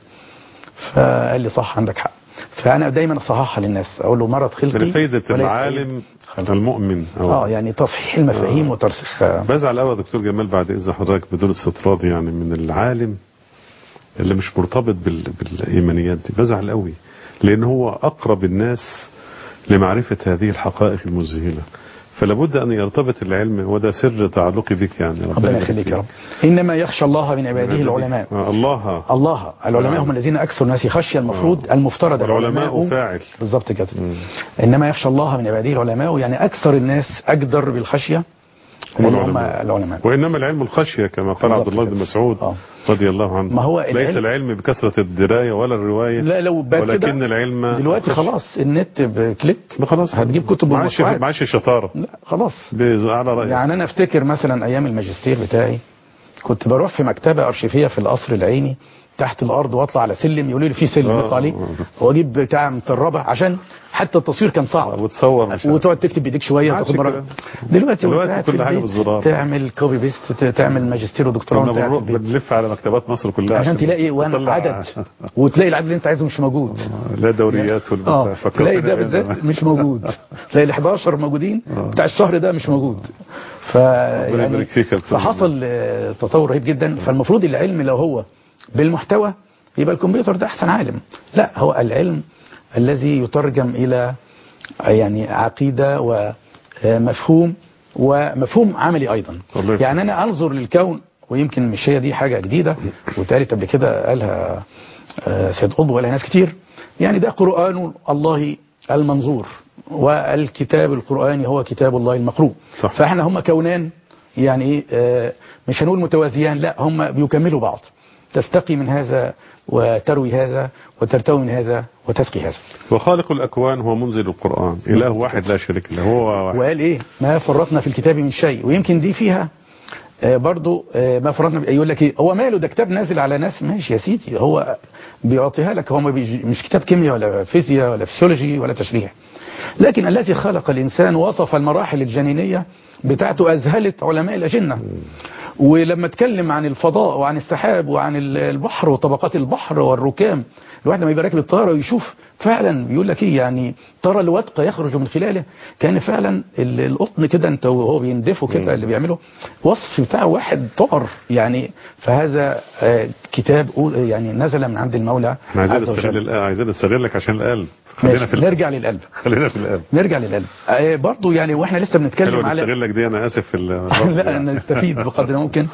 فقال لي صح عندك حق فانا دايما اصححها للناس اقول له مرض خلقي من فايدة وليس العالم عيب خلقي. المؤمن أو اه يعني تصحيح المفاهيم وترسيخ بزعل قوي يا دكتور جمال بعد اذن حضرتك بدون استطراد يعني من العالم اللي مش مرتبط بال... بالايمانيات دي بزعل قوي لان هو اقرب الناس لمعرفه هذه الحقائق المذهله فلا بد ان يرتبط العلم وده سر تعلقي بك يعني ربنا يبارك يخليك فيك. يا رب انما يخشى الله من عباده العلماء آه، الله الله العلماء هم الذين اكثر الناس خشيه المفروض المفترض والعلماء فاعل بالظبط كده انما يخشى الله من عباده العلماء يعني اكثر الناس اقدر بالخشيه هم والعلماء. العلماء وانما العلم الخشيه كما قال بالظبط عبد الله بن كده. مسعود آه. رضي الله عنه ما هو ليس العلم- العلم بكثره الدرايه ولا الروايه لا لو بقت كده ولكن العلم دلوقتي خشية. خلاص النت بكليك خلاص هتجيب كتب معاش وموسوعات معاش شطاره لا خلاص بز- على رأيك يعني انا افتكر مثلا ايام الماجستير بتاعي كنت بروح في مكتبه ارشيفيه في القصر العيني تحت الارض واطلع على سلم يقولوا لي في سلم آه. نطلع عليه واجيب بتاع متربه عشان حتى التصوير كان صعب وتصور مش عارف. وتقعد تكتب بايديك شويه ما عادش وتاخد مرة كده. دلوقتي دلوقتي وأنت قاعد كل في حاجة البيت بالزرار. تعمل كوبي بيست ت- تعمل ماجستير ودكتوراه كنا وأنت قاعد في بنروح البيت بنلف على مكتبات مصر كلها عشان تلاقي وانا تطلع- عدد وتلاقي العدد اللي انت عايزه مش موجود لا دوريات والبتاع. اه فكرتني تلاقي ده أيام بالذات زمان. مش موجود تلاقي ال 11 موجودين بتاع الشهر ده مش موجود ف ربنا يعني يبارك فيك يا دكتور. فحصل آه، تطور رهيب جدا فالمفروض العلم لو هو بالمحتوى يبقى الكمبيوتر ده احسن عالم لا هو العلم الذي يترجم الى يعني عقيده ومفهوم ومفهوم عملي ايضا الله يفتح. يعني انا انظر للكون ويمكن مش هي دي حاجه جديده واتقالت قبل كده قالها آه، سيد قطب وقالها ناس كتير يعني ده قران الله المنظور والكتاب القراني هو كتاب الله المقروء صح. فاحنا هم كونان يعني ايه آه، مش هنقول متوازيان لا هم بيكملوا بعض تستقي من هذا وتروي هذا وترتوي من هذا وتسقي هذا وخالق الأكوان هو منزل القرآن إله واحد لا شريك له هو واحد وقال ايه ما فرطنا في الكتاب من شيء ويمكن دي فيها آه، برضو آه، ما فرطنا يقول لك ايه هو ماله ده كتاب نازل على ناس ماشي يا سيدي هو بيعطيها لك هو ما بيجي مش كتاب كيمياء ولا فيزياء ولا فسيولوجي ولا تشريح لكن الذي خلق الانسان وصف المراحل الجنينيه بتاعته اذهلت علماء الاجنه ولما اتكلم عن الفضاء وعن السحاب وعن ال- البحر وطبقات البحر والركام الواحد لما يبقى راكب الطياره ويشوف فعلا بيقول لك ايه يعني ترى الودق يخرج من خلاله كان فعلا ال- القطن كده انت وهو بيندفه كده اللي بيعمله وصف بتاع واحد طار يعني فهذا آه، كتاب أول- يعني نزل من عند المولى احنا عايزين عز وجل. نستغل القلب عايزين نستغلك عشان القلب خلينا ماشي، في القلب نرجع للقلب خلينا في القلب نرجع للقلب آه، برضو يعني واحنا لسه حلو بنتكلم على نستغلك دي انا اسف في ال- لا نستفيد بقدر ما ممكن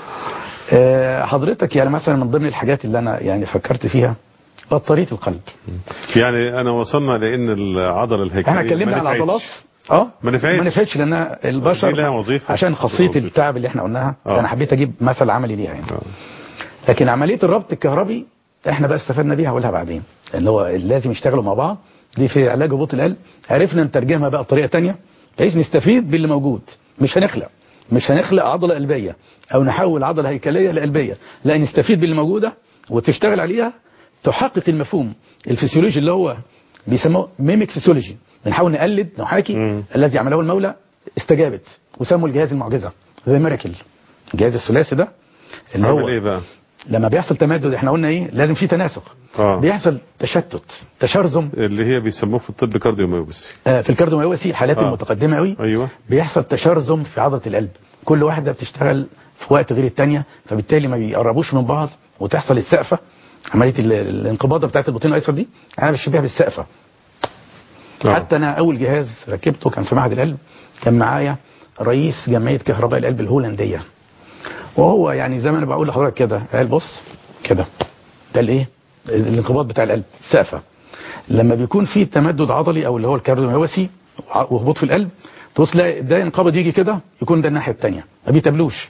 آه، حضرتك يعني مثلا من ضمن الحاجات اللي انا يعني فكرت فيها بطاريه القلب يعني انا وصلنا لان العضله الهيكليه احنا اتكلمنا ما عن نفعتش. العضلات اه ما نفعتش. ما نفعتش لانها البشر دي لها وظيفة. عشان خاصيه وظيفة. التعب اللي احنا قلناها آه. انا حبيت اجيب مثل عملي ليها يعني آه. لكن عمليه الربط الكهربي احنا بقى استفدنا بيها هقولها بعدين ان هو لازم يشتغلوا مع بعض دي في علاج هبوط القلب عرفنا نترجمها بقى بطريقه تانية بحيث نستفيد باللي موجود مش هنخلق مش هنخلق عضله قلبيه او نحول عضله هيكليه لقلبيه لا نستفيد باللي موجوده وتشتغل عليها تحقق المفهوم الفسيولوجي اللي هو بيسموه ميميك فيسيولوجي بنحاول نقلد نحاكي مم. الذي عمله المولى استجابت وسموا الجهاز المعجزه ذا ميراكل الجهاز الثلاثي ده اللي عامل هو ايه بقى لما بيحصل تمدد احنا قلنا ايه لازم في تناسق اه بيحصل تشتت تشرذم اللي هي بيسموه في الطب كارديوميوباثي آه، في الكارديوميوباثي الحالات آه. المتقدمه قوي ايوه بيحصل تشرذم في عضله القلب كل واحده بتشتغل في وقت غير الثانيه فبالتالي ما بيقربوش من بعض وتحصل السقفه عمليه ال- الانقباضه بتاعت البطين الايسر دي انا بشبهها بالسقفه آه. حتى انا اول جهاز ركبته كان في معهد القلب كان معايا رئيس جمعيه كهرباء القلب الهولنديه وهو يعني زي ما انا بقول لحضرتك كده قال بص كده ده الايه الانقباض بتاع القلب السقفه لما بيكون في تمدد عضلي او اللي هو الكارديوميوباثي وهبوط في القلب تبص تلاقي ده ينقبض يجي كده يكون ده الناحيه الثانيه ما بيتقابلوش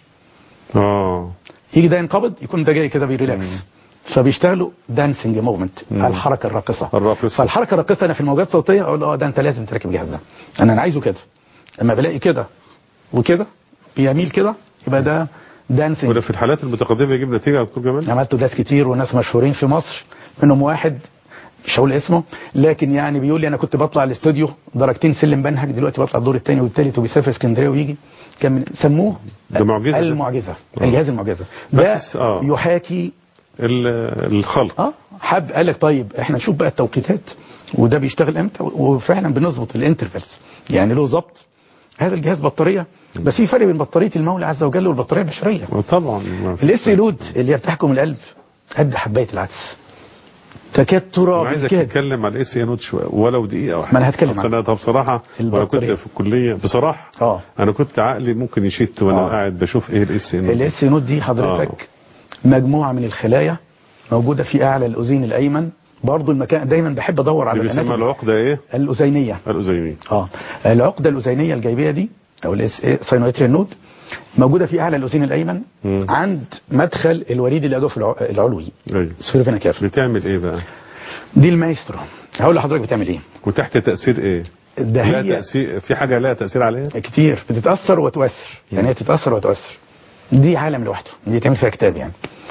اه يجي ده ينقبض يكون ده جاي كده بيريلاكس فبيشتغلوا دانسنج موفمنت الحركه الراقصه الراقصة. فالحركه الراقصه انا في الموجات الصوتيه اقول اه ده انت لازم تركب الجهاز ده انا انا عايزه كده اما بلاقي كده وكده بيميل كده يبقى ده دانسنج وده في الحالات المتقدمه يجيب نتيجه يا دكتور جمال عملته ناس كتير وناس مشهورين في مصر منهم واحد مش هقول اسمه لكن يعني بيقول لي انا كنت بطلع الاستوديو درجتين سلم بنهج دلوقتي بطلع الدور الثاني والثالث وبيسافر اسكندريه ويجي كان من سموه ده معجزة ده. المعجزه آه. الجهاز المعجزه ده بس- آه. يحاكي ال- الخلق اه حب قال لك طيب احنا نشوف بقى التوقيتات وده بيشتغل امتى وفعلا بنظبط الانترفالز يعني له ظبط هذا الجهاز بطاريه بس في فرق بين بطاريه المولى عز وجل والبطاريه البشريه طبعا ما في- الاس لود اللي هي بتحكم القلب قد حبايه العدس تكاد ترى انا عايزك بالكاد. تتكلم على الاس يانوت شويه ولو دقيقه واحده ما أنا هتكلم أصل عنه. انا طب بصراحه وانا كنت البطارية. في الكليه بصراحه اه انا كنت عقلي ممكن يشت وانا آه. قاعد بشوف ايه الاس يانوت الاس نود دي حضرتك مجموعه من الخلايا موجوده في اعلى الاذين الايمن برضو المكان دايما بحب ادور على اللي بيسمى الأناتومي. العقده ايه الاذينيه الاذينيه اه العقده الاذينيه الجيبيه دي او الاس ساينويتريال نود موجوده في اعلى الاذين الايمن مم. عند مدخل الوريد الأجوف الع- العلوي ايوه سفيرفينا كاف بتعمل ايه بقى دي المايسترو هقول لحضرتك بتعمل ايه وتحت تاثير ايه ده لا هي تاثير في حاجه لها تاثير عليها كتير بتتاثر وتؤثر يعني هي تتاثر وتؤثر دي عالم لوحده دي تعمل فيها كتاب يعني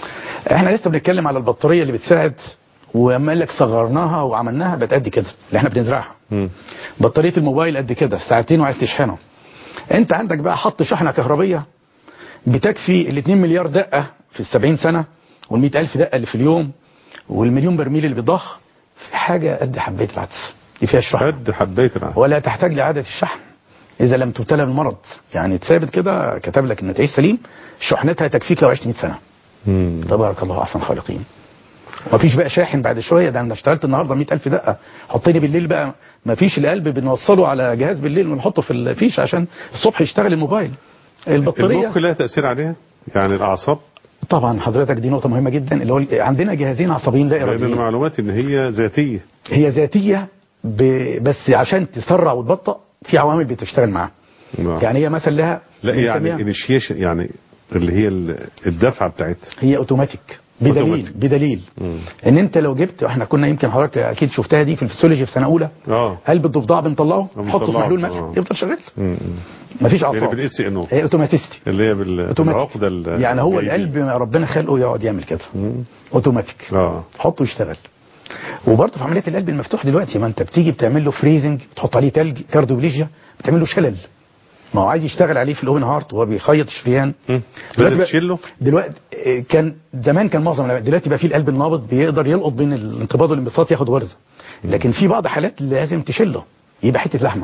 احنا لسه بنتكلم على البطاريه اللي بتساعد وما قال لك صغرناها وعملناها بقت قد كده اللي احنا بنزرعها مم. بطاريه الموبايل قد كده ساعتين وعايز تشحنه انت عندك بقى حط شحنه كهربيه بتكفي ال 2 مليار دقه في ال 70 سنه وال 100 الف دقه اللي في اليوم والمليون برميل اللي بيضخ في حاجه قد حبايه العدس دي فيها الشحن قد حبيت العسل ولا تحتاج لإعادة الشحن إذا لم تبتلى بالمرض يعني ثابت كده كتب لك إن تعيش سليم شحنتها تكفيك لو عشت 100 سنة مم. تبارك الله أحسن خالقين مفيش بقى شاحن بعد شوية ده أنا اشتغلت النهاردة 100000 دقة حط لي بالليل بقى مفيش القلب بنوصله على جهاز بالليل ونحطه في الفيش عشان الصبح يشتغل الموبايل البطارية المخ لها تأثير عليها يعني الأعصاب طبعا حضرتك دي نقطة مهمة جدا اللي هو عندنا جهازين عصبيين لا لأن إراديين المعلومات إن هي ذاتية هي ذاتية ب... بس عشان تسرع وتبطأ في عوامل بتشتغل معاها نعم. يعني هي مثلا لها لا يعني بنسميها- انيشيشن يعني اللي هي ال- الدفعة بتاعتها هي اوتوماتيك بدليل أوتوماتيك. بدليل مم. ان انت لو جبت احنا كنا يمكن حضرتك اكيد شفتها دي في الفسيولوجي في سنه اولى اه قلب الضفدع بنطلعه آه، نحطه في بنطلعه. محلول ملح آه. يفضل شغال مم. مفيش يعني اعصاب بالاس ان هي اوتوماتيستي اللي هي بال- اوتوماتيك بالعقدة ال- يعني هو الجيدة. القلب ربنا خلقه يقعد يعمل كده مم. اوتوماتيك اه حطه يشتغل وبرضه في عمليه القلب المفتوح دلوقتي ما انت بتيجي بتعمل له فريزنج بتحط عليه تلج كارديوليجيا بتعمل له شلل ما هو عايز يشتغل عليه في الاوبن هارت وهو بيخيط الشريان مم. دلوقتي لازم بقى- تشيله دلوقتي آه، كان زمان كان معظم العلماء دلوقتي بقى في القلب النابض بيقدر يلقط بين الانقباض والانبساط ياخد غرزه لكن في بعض حالات لازم تشيله يبقى حته لحمه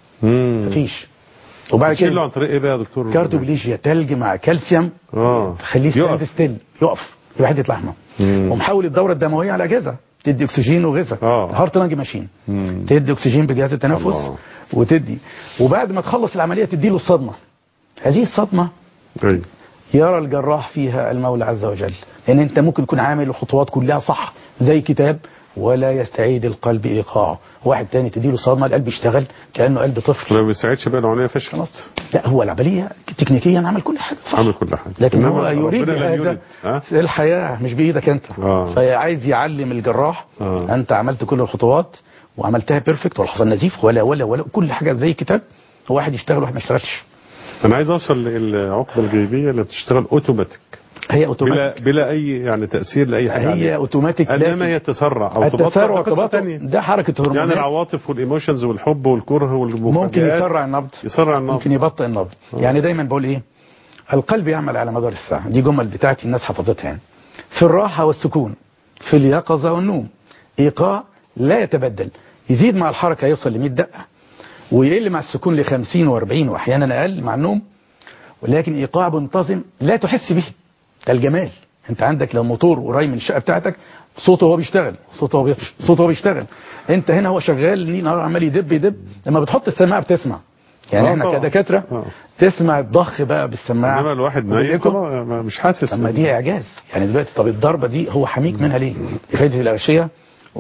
مم. مفيش وبعد تشيله كده عن طريق ايه بقى يا دكتور كارديوليجيا تلج مع كالسيوم اه تخليه ستاند يقف ستيل يقف يبقى حته لحمه مم. ومحول الدوره الدمويه على اجهزه تدي اكسجين وغذاء آه. هارت لانج ماشين مم. تدي اكسجين بجهاز التنفس الله. وتدي وبعد ما تخلص العمليه تدي له الصدمه هذه الصدمه ايوه يرى الجراح فيها المولى عز وجل لان انت ممكن تكون عامل الخطوات كلها صح زي كتاب ولا يستعيد القلب ايقاعه واحد تاني تديله صدمه القلب يشتغل كانه قلب طفل ما بيساعدش بقى العمليه فشلت خلاص لا هو العمليه تكنيكيا عمل كل حاجه صح عمل كل حاجه لكن إنما هو يريد ربنا لم هذا يرد. ها؟ الحياه مش بايدك انت آه. فعايز يعلم الجراح آه. انت عملت كل الخطوات وعملتها بيرفكت ولا حصل نزيف ولا ولا ولا كل حاجه زي الكتاب هو واحد يشتغل وواحد ما يشتغلش انا عايز اوصل للعقده الجيبيه اللي بتشتغل اوتوماتيك هي اوتوماتيك بلا بلا اي يعني تاثير لاي حاجه هي عليها. اوتوماتيك انما لكن هي تسرع او تبطئ التسارع ده قصة والتباطؤ تانية. ده حركه يعني هرمونات العواطف والايموشنز والحب والكره والمفاجآت ممكن يسرع النبض يسرع النبض ممكن يبطئ النبض يعني دايما بقول ايه القلب يعمل على مدار الساعه دي جمل بتاعتي الناس حفظتها يعني في الراحه والسكون في اليقظه والنوم ايقاع لا يتبدل يزيد مع الحركه يوصل ل 100 دقه ويقل مع السكون ل 50 و40 واحيانا اقل مع النوم ولكن ايقاع منتظم لا تحس به ده الجمال انت عندك لو موتور قريب من الشقه بتاعتك صوته هو بيشتغل صوته هو بيطفي صوته هو بيشتغل انت هنا هو شغال ليه نهار عمال يدب يدب لما بتحط السماعه بتسمع يعني آه احنا طبعا. كدكاتره آه. تسمع الضخ بقى بالسماعه انما الواحد نايم وبالإيكو. خلاص ما- مش حاسس اما دي اعجاز يعني دلوقتي طب الضربه دي هو حميك منها ليه؟ فايده الارشيه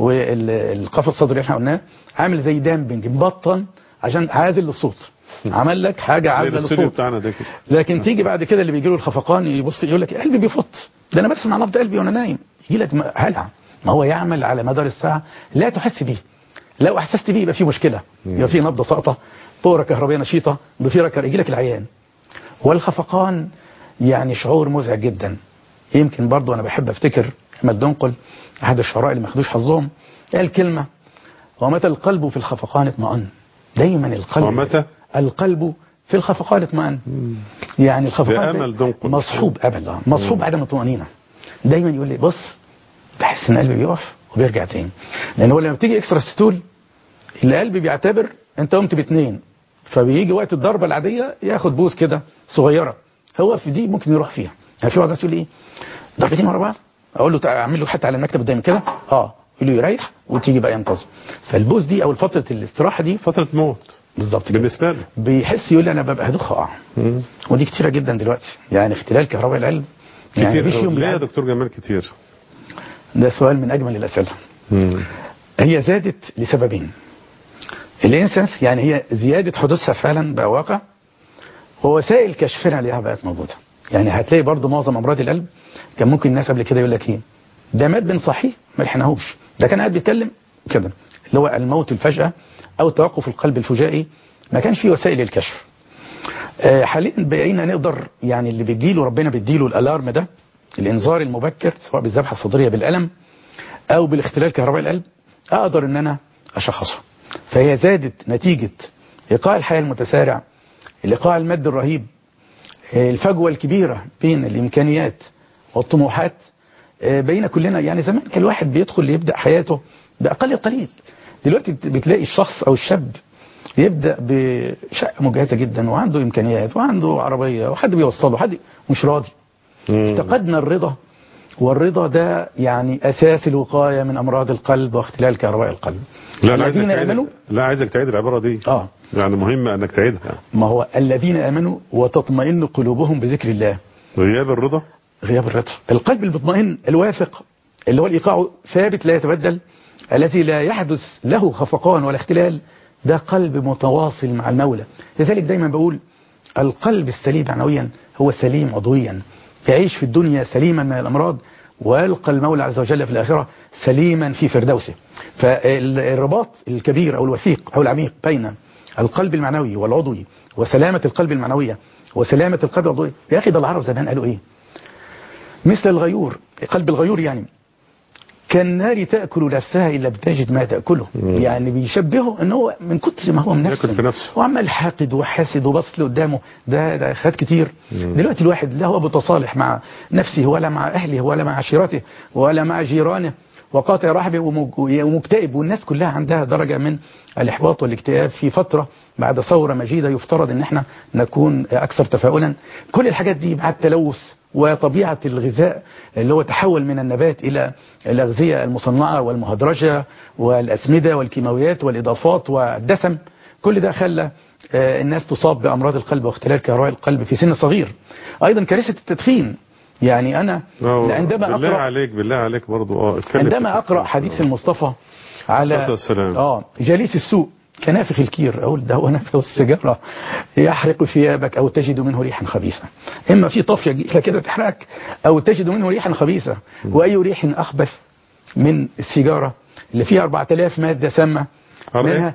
والقفص الصدري اللي احنا قلناه عامل زي دامبنج مبطن عشان عازل للصوت عمل لك حاجه زي عازله الاستوديو للصوت بتاعنا ده كده لكن تيجي بعد كده اللي بيجي له الخفقان يبص يقول لك قلبي بيفط ده انا بسمع نبض قلبي وانا نايم يجي لك م- هلع ما هو يعمل على مدار الساعه لا تحس به لو احسست به يبقى في مشكله يبقى في نبضه ساقطه بوره كهربائيه نشيطه ضفيره كر يجي لك العيان والخفقان يعني شعور مزعج جدا يمكن برضو انا بحب افتكر احمد دنقل احد الشعراء اللي ما خدوش حظهم قال كلمه ومتى القلب في الخفقان اطمئن دايما القلب ومتى؟ القلب في الخفقان اطمئن يعني الخفقان ده ده أمل دنقل. مصحوب امل آه، مصحوب عدم الطمانينه دايما يقول لي بص بحس ان قلبي بيقف وبيرجع تاني لان هو لما بتيجي اكسترا ستول القلب بيعتبر انت قمت باثنين فبيجي وقت الضربه العاديه ياخد بوز كده صغيره هو في دي ممكن يروح فيها يعني في واحد يقول لي ايه ضربتين ورا بعض اقول له تعالى اعمل له حتى على المكتب قدامي كده اه يقول له يريح وتيجي بقى ينتظم فالبوز دي او فتره الاستراحه دي فتره موت بالظبط كده بالنسبه له بيحس يقول لي انا ببقى هدوخ اقع مم. ودي كتيره جدا دلوقتي يعني اختلال كهرباء القلب يعني كتير مفيش يوم ليه يا بيعدي. دكتور جمال كتير ده سؤال من اجمل الاسئله مم. هي زادت لسببين الانسنس يعني هي زياده حدوثها فعلا بقى واقع ووسائل كشفنا لها بقت موجوده يعني هتلاقي برضو معظم امراض القلب كان ممكن الناس قبل كده يقول لك ايه ده مات بنصحيه ما لحقناهوش ده كان قاعد بيتكلم كده اللي هو الموت الفجأة او توقف القلب الفجائي ما كانش فيه وسائل للكشف آه، حاليا بقينا نقدر يعني اللي بيديله ربنا بيديله الالارم ده الانذار المبكر سواء بالذبحه الصدريه بالالم او بالاختلال كهرباء القلب اقدر ان انا اشخصه فهي زادت نتيجه ايقاع الحياه المتسارع الايقاع المادي الرهيب الفجوه الكبيره بين الامكانيات والطموحات بين كلنا يعني زمان كان الواحد بيدخل يبدا حياته باقل القليل دلوقتي بتلاقي الشخص او الشاب يبدا بشقه مجهزه جدا وعنده امكانيات وعنده عربيه وحد بيوصله حد مش راضي افتقدنا الرضا والرضا ده يعني اساس الوقايه من امراض القلب واختلال كهرباء القلب لا أنا عايزك الذين تعيد امنوا لا عايزك تعيد العباره دي اه يعني مهم انك تعيدها ما هو الذين امنوا وتطمئن قلوبهم بذكر الله غياب الرضا غياب الرضا القلب المطمئن الواثق اللي هو الايقاع ثابت لا يتبدل الذي لا يحدث له خفقان ولا اختلال ده قلب متواصل مع المولى لذلك دايما بقول القلب السليم معنويا هو سليم عضويا يعيش في الدنيا سليما من الامراض ويلقى المولى عز وجل في الاخره سليما في فردوسه فالرباط الكبير او الوثيق او العميق بين القلب المعنوي والعضوي وسلامه القلب المعنويه وسلامه القلب العضوي يا اخي ده العرب زمان قالوا ايه مثل الغيور قلب الغيور يعني كالنار تأكل نفسها إلا بتجد ما تأكله مم. يعني بيشبهه ان هو من كتر ما هو من ياكل في نفسه نفسه. وعمال حاقد وحاسد وبص قدامه ده ده خد كتير مم. دلوقتي الواحد لا هو متصالح مع نفسه ولا مع أهله ولا مع عشيرته ولا مع جيرانه وقاطع رحبه ومج- ومكتئب والناس كلها عندها درجة من الإحباط والاكتئاب في فترة بعد ثورة مجيدة يفترض ان احنا نكون أكثر تفاؤلا كل الحاجات دي مع التلوث وطبيعة الغذاء اللي هو تحول من النبات إلى الأغذية المصنعة والمهدرجة والأسمدة والكيماويات والإضافات والدسم كل ده خلى آه، الناس تصاب بأمراض القلب واختلال كهرباء القلب في سن صغير أيضا كارثة التدخين يعني أنا آه، عندما بالله أقرأ عليك بالله عليك برضو اه اتكلم عندما في- أقرأ حديث المصطفى على الصلاة والسلام. اه جليس السوء كنافخ الكير أقول ده هو نفخ السيجارة يحرق ثيابك أو تجد منه ريحا خبيثة إما في طفية جيلة كده تحرقك أو تجد منه ريحا خبيثة وأي ريح أخبث من السيجارة اللي فيها 4000 مادة سامة أربعة؟ منها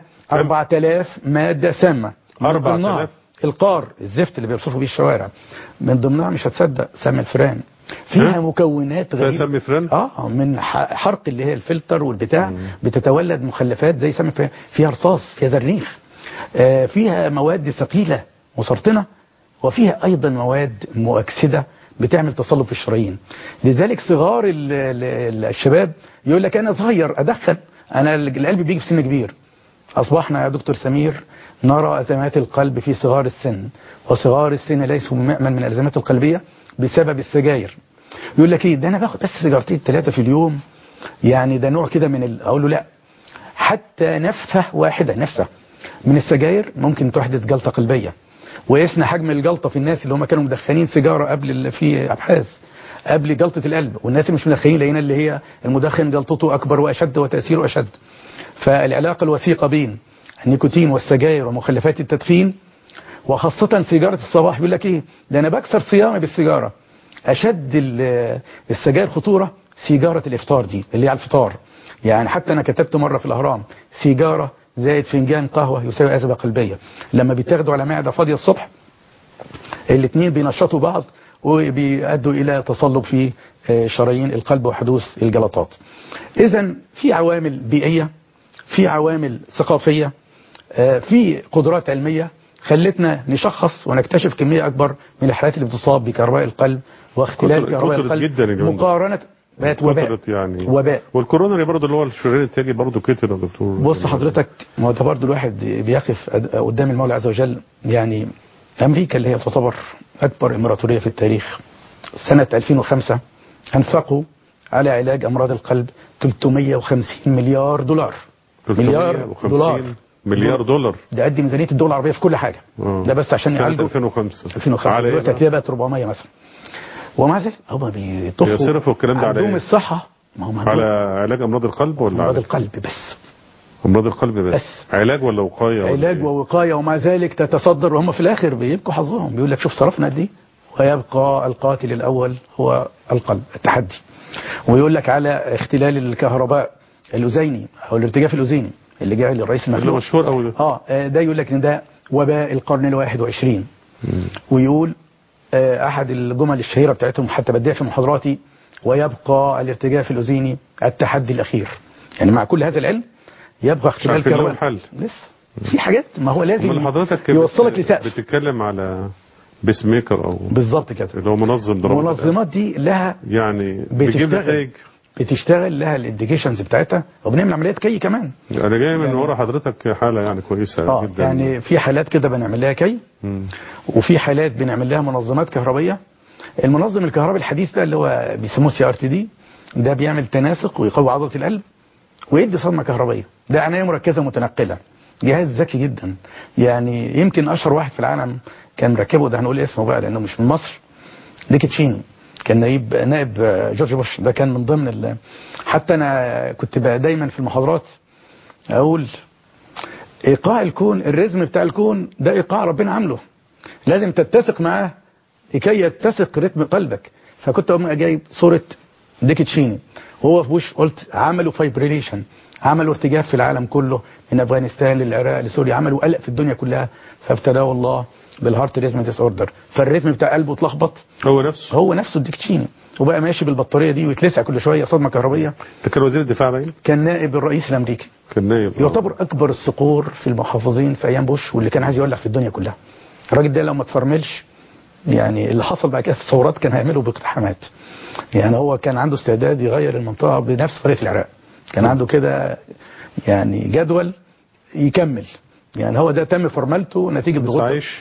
4000 مادة سامة من 4000 ضمنها القار الزفت اللي بيرصفوا بيه الشوارع من ضمنها مش هتصدق سم الفران فيها ها؟ مكونات فيها غريبة سم فران؟ اه من ح- حرق اللي هي الفلتر والبتاع بتتولد مخلفات زي سم الفران فيها رصاص فيها زرنيخ آه فيها مواد ثقيلة مسرطنة وفيها ايضا مواد مؤكسدة بتعمل تصلب في الشرايين لذلك صغار ال- ال- الشباب يقول لك انا صغير ادخن انا القلب بيجي في سن كبير أصبحنا يا دكتور سمير نرى أزمات القلب في صغار السن وصغار السن ليسوا مأمن من الأزمات القلبية بسبب السجاير يقول لك ايه ده انا باخد بس سيجارتين ثلاثة في اليوم يعني ده نوع كده من ال... اقول له لا حتى نفثة واحدة نفثة من السجاير ممكن تحدث جلطة قلبية وقسنا حجم الجلطة في الناس اللي هم كانوا مدخنين سيجارة قبل ال- في أبحاث قبل جلطة القلب والناس اللي مش مدخنين لقينا اللي هي المدخن جلطته أكبر وأشد وتأثيره أشد فالعلاقة الوثيقة بين النيكوتين والسجاير ومخلفات التدخين وخاصة سيجارة الصباح بيقول لك ايه ده انا بكسر صيامي بالسيجارة اشد ال- السجاير خطورة سيجارة الافطار دي اللي هي على الفطار يعني حتى انا كتبت مرة في الاهرام سيجارة زائد فنجان قهوة يساوي أزمة قلبية لما بيتاخدوا على معدة فاضية الصبح الاثنين بينشطوا بعض وبيؤدوا إلى تصلب في آه، شرايين القلب وحدوث الجلطات إذا في عوامل بيئية في عوامل ثقافية آه، في قدرات علمية خلتنا نشخص ونكتشف كمية أكبر من الحالات اللي بتصاب بكهرباء القلب واختلال كترت- كهرباء كترت القلب جدا اليومين دول. مقارنة بقت وباء كترت يعني وباء والكورونا برضه اللي هو الشريان التاجي برضه كتر يا دكتور بص حضرتك ما هو ده برضه الواحد بيقف أد- قدام المولى عز وجل يعني أمريكا اللي هي تعتبر أكبر إمبراطورية في التاريخ سنة 2005 أنفقوا على علاج أمراض القلب 350 مليار دولار مليار 350 دولار مليار دولار ده قد ميزانية الدول العربية في كل حاجة آه. ده بس عشان سنة يعالجوا 2005 2005 على إيه دلوقتي بقى؟ هتلاقيها بقت 400 مثلا ومع ذلك هم بيطفوا يصرفوا الكلام ده على عندهم إيه؟ الصحة ما هم على عندهم علاج امراض القلب ولا أمراض على القلب بس امراض القلب بس, بس. علاج ولا وقايه ولا علاج إيه؟ ووقاية ومع ذلك تتصدر وهم في الآخر بيبقوا حظهم بيقول لك شوف صرفنا قد ايه ويبقى القاتل الأول هو القلب التحدي ويقول لك على اختلال الكهرباء الأذيني أو الارتجاف الأذيني اللي جاي للرئيس اللي المخلوع مشهور قوي اه آه، ده يقول لك ان ده وباء القرن الواحد وعشرين ويقول آه، احد الجمل الشهيره بتاعتهم حتى بديها في محاضراتي ويبقى الارتجاف الاذيني التحدي الاخير يعني مع كل هذا العلم يبقى اختلال عارفين له كهرباء حل. لسه في حاجات ما هو لازم امال حضرتك يوصلك بت- لسقف بتتكلم على بيس ميكر او بالظبط كده اللي هو منظم ضربات القلب. المنظمات دي لها يعني بيجيب بتشتغل نتائج بتشتغل لها الانديكيشنز بتاعتها وبنعمل عمليات كي كمان انا جاي من يعني- ورا حضرتك حاله يعني كويسه اه جدا يعني في حالات كده بنعمل لها كي مم. وفي حالات بنعمل لها منظمات كهربيه المنظم الكهربي الحديث بقى اللي هو بيسموه سي ار تي دي ده بيعمل تناسق ويقوي عضله القلب ويدي صدمه كهربيه ده عنايه مركزه متنقله جهاز ذكي جدا يعني يمكن اشهر واحد في العالم كان مركبه ده هنقول اسمه بقى لانه مش من مصر ديك تشيني كان نائب نائب جورج بوش ده كان من ضمن ال... حتى انا كنت بقى دايما في المحاضرات اقول ايقاع الكون الرزم بتاع الكون ده ايقاع ربنا عامله لازم تتسق معاه لكي يتسق رتم قلبك فكنت اقوم جايب صوره ديك تشيني وهو في بوش قلت عملوا فايبريليشن عملوا ارتجاف في العالم كله من افغانستان للعراق لسوريا عملوا قلق في الدنيا كلها فابتلاه الله بالهارت ريزم ديس اوردر فالريتم بتاع قلبه اتلخبط هو نفسه هو نفسه الديك تشيني وبقى ماشي بالبطاريه دي ويتلسع كل شويه صدمه كهربيه ده كان وزير الدفاع باين كان نائب الرئيس الامريكي كان نايب يعتبر اكبر الصقور في المحافظين في ايام بوش واللي كان عايز يولع في الدنيا كلها الراجل ده لو ما تفرملش يعني اللي حصل بعد كده في الثورات كان هيعمله باقتحامات يعني هو كان عنده استعداد يغير المنطقه بنفس طريقه العراق كان عنده كده يعني جدول يكمل يعني هو ده تم فرملته نتيجه بس ضغوط عايش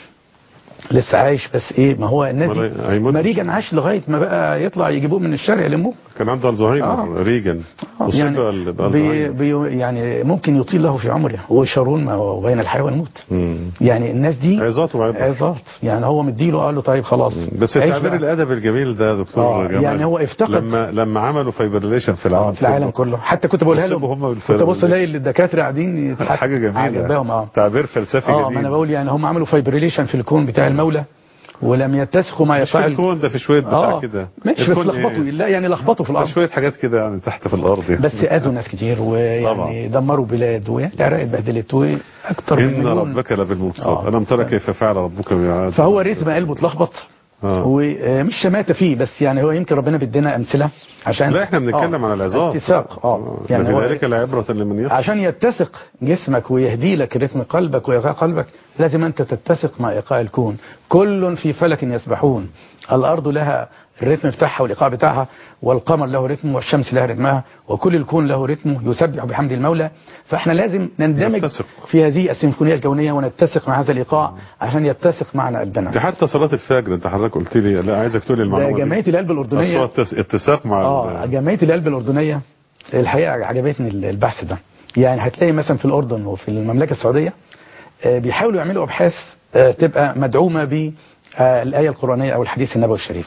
لسه عايش بس ايه ما هو الناس ما دي لا- هيموت. ما ريجن عاش لغايه ما بقى يطلع يجيبوه من الشارع يلموه كان عنده الزهايمر آه. ريجن آه، أصيب يعني بال- بي بالزهايمر بي يعني ممكن يطيل له في عمره هو شارون ما هو بين الحياه والموت مم. يعني الناس دي عظات وعبر عظات يعني هو مديله قال له طيب خلاص بس عيش التعبير بقى. الادبي الجميل ده يا دكتور آه، جمال يعني هو افتقد- لما لما عملوا فايبريليشن في العالم اه في العالم كله حتى كنت بقولها وصبوا لهم هم بالفعل. كنت ابص الاقي الدكاتره قاعدين يضحكوا. حاجه جميله عجباهم اه تعبير فلسفي اه جديد ما انا بقول يعني هم عملوا فايبريليشن في الكون بتاع المولى ولم يتسخوا مع مش في ايقاع ال- الكون ده في شويه بتاع اه كده ماشي بس الكون لخبطوا إيه؟ لا يعني لخبطوا في ده الارض شويه حاجات كده يعني تحت في الارض يعني. بس اذوا ناس كتير ويعني طبعا. دمروا بلاد والعراق اتبهدلت واكتر من ان مليون ربك لبالمرصاد آه. الم ترى كيف فعل ربك بعاد فهو رزم قلبه اتلخبط آه. ومش شماتة فيه بس يعني هو يمكن ربنا بيدينا امثله عشان لا احنا بنتكلم آه. على العظام اتساق اه يعني يعني هو ذلك لعبرة لمن يخشى عشان يتسق جسمك ويهدي لك رتم قلبك وايقاع قلبك لازم انت تتسق مع ايقاع الكون كل في فلك يسبحون الارض لها الرتم بتاعها والايقاع بتاعها والقمر له رتم والشمس لها رتمها وكل الكون له رتمه يسبح بحمد المولى فاحنا لازم نندمج نتسق. في هذه السيمفونيه الكونيه ونتسق مع هذا الايقاع عشان يتسق معنا قلبنا ده حتى صلاة الفجر انت حضرتك قلت لي لا عايزك تقول لي ده المعلومة دي. جمعيه القلب الاردنيه أصل هو التس- اتساق مع اه ال- جمعيه القلب الاردنيه الحقيقه عجبتني البحث ده يعني هتلاقي مثلا في الاردن وفي المملكه السعوديه آه، بيحاولوا يعملوا ابحاث آه، تبقى مدعومه بالايه القرانيه او الحديث النبوي الشريف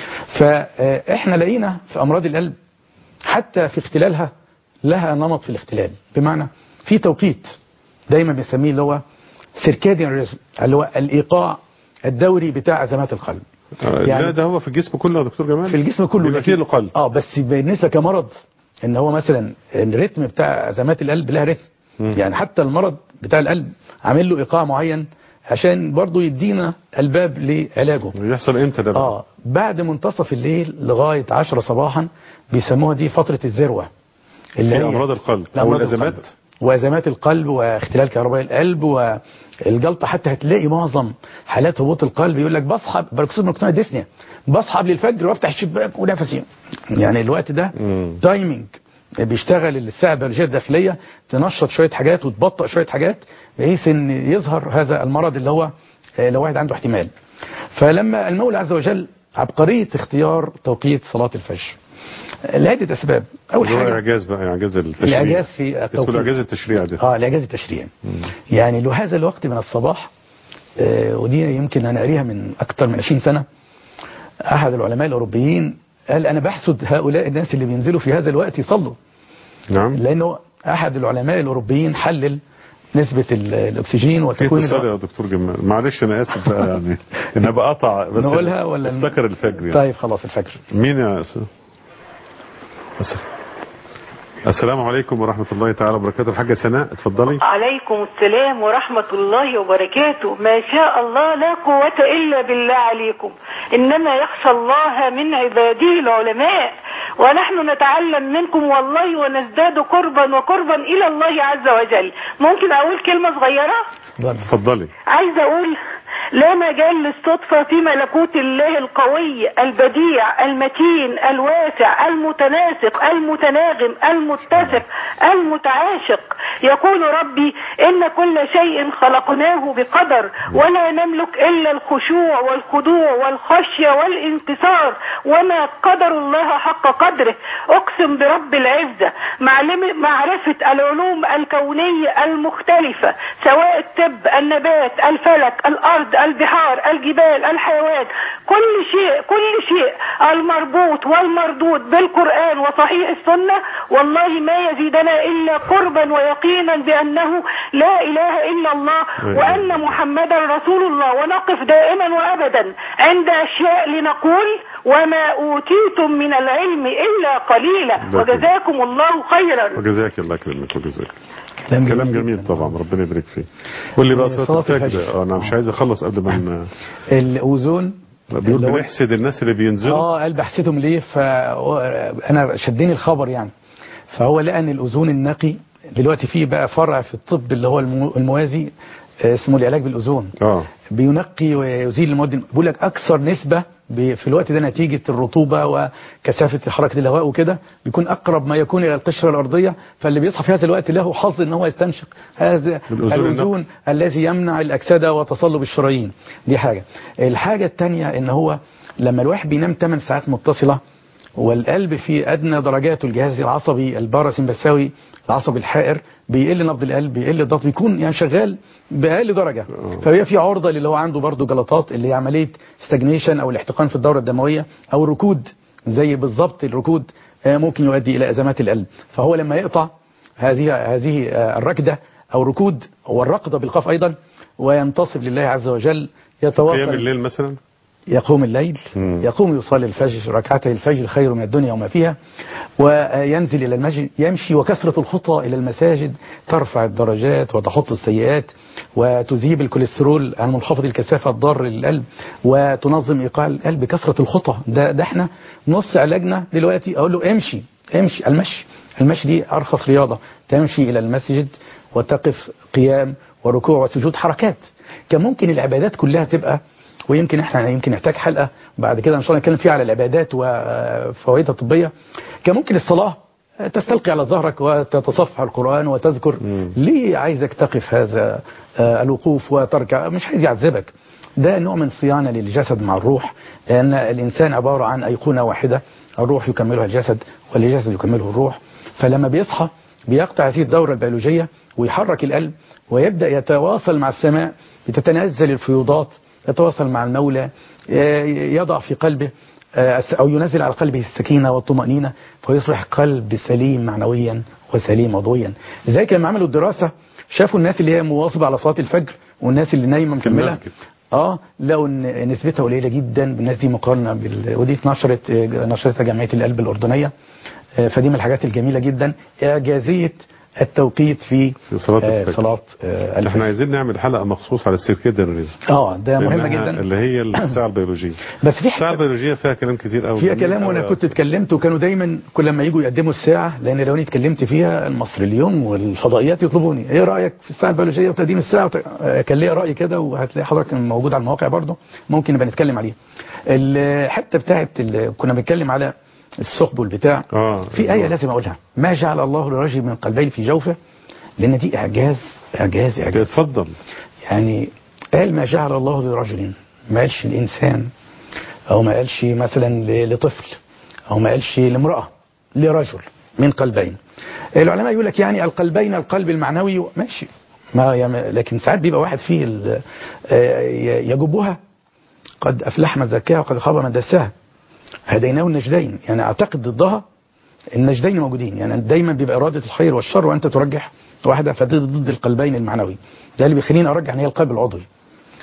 فاحنا لقينا في امراض القلب حتى في اختلالها لها نمط في الاختلال بمعنى في توقيت دايما بنسميه اللي هو سيركاديان ريزم اللي هو الايقاع الدوري بتاع ازمات القلب آه، يعني- لا ده هو في الجسم كله يا دكتور جمال في الجسم كله بيبقى لكن- فيه له قلب اه بس بالنسبه كمرض ان هو مثلا الريتم بتاع ازمات القلب لها رتم مم. يعني حتى المرض بتاع القلب عامل له ايقاع معين عشان برضه يدينا الباب لعلاجه يحصل امتى ده بقى؟ اه بعد منتصف الليل لغايه 10 صباحا بيسموها دي فتره الذروه اللي في هي امراض القلب او لأمراض الازمات القلب. وازمات القلب واختلال كهرباء القلب والجلطه حتى هتلاقي معظم حالات هبوط القلب يقول لك بصحى باركسيد مقتنع ديسنيا بصحى قبل الفجر وافتح الشباك ونفسي يعني الوقت ده مم. تايمنج بيشتغل الساعه البيولوجيه الداخليه تنشط شويه حاجات وتبطئ شويه حاجات بحيث ان يظهر هذا المرض اللي هو آه، لو واحد عنده احتمال فلما المولى عز وجل عبقريه اختيار توقيت صلاه الفجر لعده اسباب اول اللي هو حاجه اعجاز بقى اعجاز التشريع الاعجاز في اسمه التوقيت الاعجاز التشريعي ده اه الاعجاز التشريعي يعني له هذا الوقت من الصباح آه ودي يمكن انا قاريها من اكثر من 20 سنه احد العلماء الاوروبيين قال انا بحسد هؤلاء الناس اللي بينزلوا في هذا الوقت يصلوا نعم لانه احد العلماء الاوروبيين حلل نسبه ال- الاكسجين في وتكوين اتصال الو- يا دكتور جمال معلش انا اسف بقى يعني ان بقطع بس نقولها ولا ن- افتكر الفجر يعني. طيب خلاص الفجر مين يا استاذ بس السلام عليكم ورحمة الله تعالى وبركاته الحاجة سناء اتفضلي عليكم السلام ورحمة الله وبركاته ما شاء الله لا قوة إلا بالله عليكم إنما يخشى الله من عباده العلماء ونحن نتعلم منكم والله ونزداد قربا وقربا إلى الله عز وجل ممكن أقول كلمة صغيرة اتفضلي عايزة أقول لا مجال للصدفة في ملكوت الله القوي البديع المتين الواسع المتناسق المتناغم المتسق المتعاشق يقول ربي إن كل شيء خلقناه بقدر ولا نملك إلا الخشوع والخضوع والخشية والانتصار وما قدر الله حق قدره أقسم برب العزة معلم- معرفة العلوم الكونية المختلفة سواء الطب النبات الفلك الأرض البحار الجبال الحيوان كل شيء كل شيء المربوط والمردود بالقرآن وصحيح السنة والله ما يزيدنا إلا قربا ويقينا بأنه لا إله إلا الله وأن محمدا رسول الله ونقف دائما وأبدا عند أشياء لنقول وما أوتيتم من العلم إلا قليلا ده كده. وجزاكم الله خيرا وجزاك الله يكرمك وجزاك كلام كلام جميل جميل جداً. طبعا ربنا يبارك فيه قول لي بقى صلاة صلاة الفجر الفجر. اه انا مش عايز اخلص قبل ما ن- الاوزون بيقول اللي هو- بنحسد الناس اللي بينزلوا اه قال بحثتهم ليه فانا شدني الخبر يعني فهو لقى ان الاوزون النقي دلوقتي فيه بقى فرع في الطب اللي هو المو- الموازي آه، اسمه العلاج بالاوزون اه بينقي ويزيل المواد بيقول لك اكثر نسبه ب- في الوقت ده نتيجه الرطوبه وكثافه حركه الهواء وكده بيكون اقرب ما يكون الى القشره الارضيه فاللي بيصحى في هذا الوقت له حظ ان هو يستنشق هذا بالأوزون الاوزون الذي يمنع الاكسده وتصلب الشرايين دي حاجه الحاجه الثانيه ان هو لما الواحد بينام 8 ساعات متصله والقلب في ادنى درجاته الجهاز العصبي الباراسمبثاوي العصبي الحائر بيقل نبض القلب بيقل الضغط بيكون يعني شغال باقل درجه فبيبقى في عرضه للي هو عنده برضه جلطات اللي هي عمليه ستاجنيشن او الاحتقان في الدوره الدمويه او الركود زي بالظبط الركود آه، ممكن يؤدي الى ازمات القلب فهو لما يقطع هذه هذه آه، الركده او الركود والركضه بالقاف ايضا وينتصب لله عز وجل قيام يتواصل الليل مثلا يقوم الليل مم. يقوم يصلي الفجر ركعتي الفجر خير من الدنيا وما فيها وينزل إلى المسجد يمشي وكثرة الخطى إلى المساجد ترفع الدرجات وتحط السيئات وتذيب الكوليسترول المنخفض الكثافة الضار للقلب وتنظم إيقاع القلب كثرة الخطى ده, ده احنا نص علاجنا دلوقتي أقول له امشي امشي المشي المشي دي أرخص رياضة تمشي إلى المسجد وتقف قيام وركوع وسجود حركات كان ممكن العبادات كلها تبقى ويمكن احنا يمكن نحتاج حلقه بعد كده ان شاء الله نتكلم فيها على العبادات وفوائدها الطبيه كان ممكن الصلاه تستلقي على ظهرك وتتصفح القرآن وتذكر مم. ليه عايزك تقف هذا آه، الوقوف وتركع مش عايز يعذبك ده نوع من صيانة للجسد مع الروح لأن الإنسان عبارة عن أيقونة واحدة الروح يكملها الجسد والجسد يكمله الروح فلما بيصحى بيقطع هذه الدورة البيولوجية ويحرك القلب ويبدأ يتواصل مع السماء بتتنزل الفيوضات يتواصل مع المولى آه، يضع في قلبه آه، أو ينزل على قلبه السكينة والطمأنينة فيصبح قلب سليم معنويا وسليم عضويا لذلك لما عملوا الدراسة شافوا الناس اللي هي مواظبة على صلاة الفجر والناس اللي نايمة في مكملة المسجد. اه لقوا ان نسبتها قليله جدا الناس دي مقارنه بال... ودي اتنشرت آه، نشرتها جمعيه القلب الاردنيه آه، فدي من الحاجات الجميله جدا اعجازيه التوقيت في في صلاة آه، الفجر. صلاه آه، احنا الفجر عايزين نعمل حلقة مخصوص على السيركيديان ريزم اه ده مهمه لأنها جدا اللي هي الساعة البيولوجية بس في الساعة حاجه البيولوجية فيها كلام كتير قوي فيها كلام وانا كنت اتكلمت وكانوا دايما كل لما يجوا يقدموا الساعه لان لو اني اتكلمت فيها المصري اليوم والفضائيات يطلبوني ايه رايك في الساعه البيولوجيه وتقديم الساعه وت... آه، كان ليا راي كده وهتلاقي حضرتك موجود على المواقع برضه ممكن نبقى نتكلم عليه الحته بتاعت ال- كنا بنتكلم على الثقب والبتاع اه في آية لازم أقولها ما جعل الله لرجل من قلبين في جوفه لأن دي إعجاز إعجاز إعجاز اتفضل يعني قال ما جعل الله لرجل ما قالش الإنسان أو ما قالش مثلا ل- لطفل أو ما قالش لامرأة لرجل من قلبين العلماء يقول لك يعني القلبين القلب المعنوي ماشي ما يم- لكن ساعات بيبقى واحد فيه ال- آه، ي- يجبها قد أفلح من زكاها وقد خاب من دساها هديناه النجدين يعني أعتقد ضدها النجدين موجودين يعني دايما بيبقى إرادة الخير والشر وأنت ترجح واحدة فدي ضد القلبين المعنوي ده اللي بيخليني أرجح إن هي القلب العضوي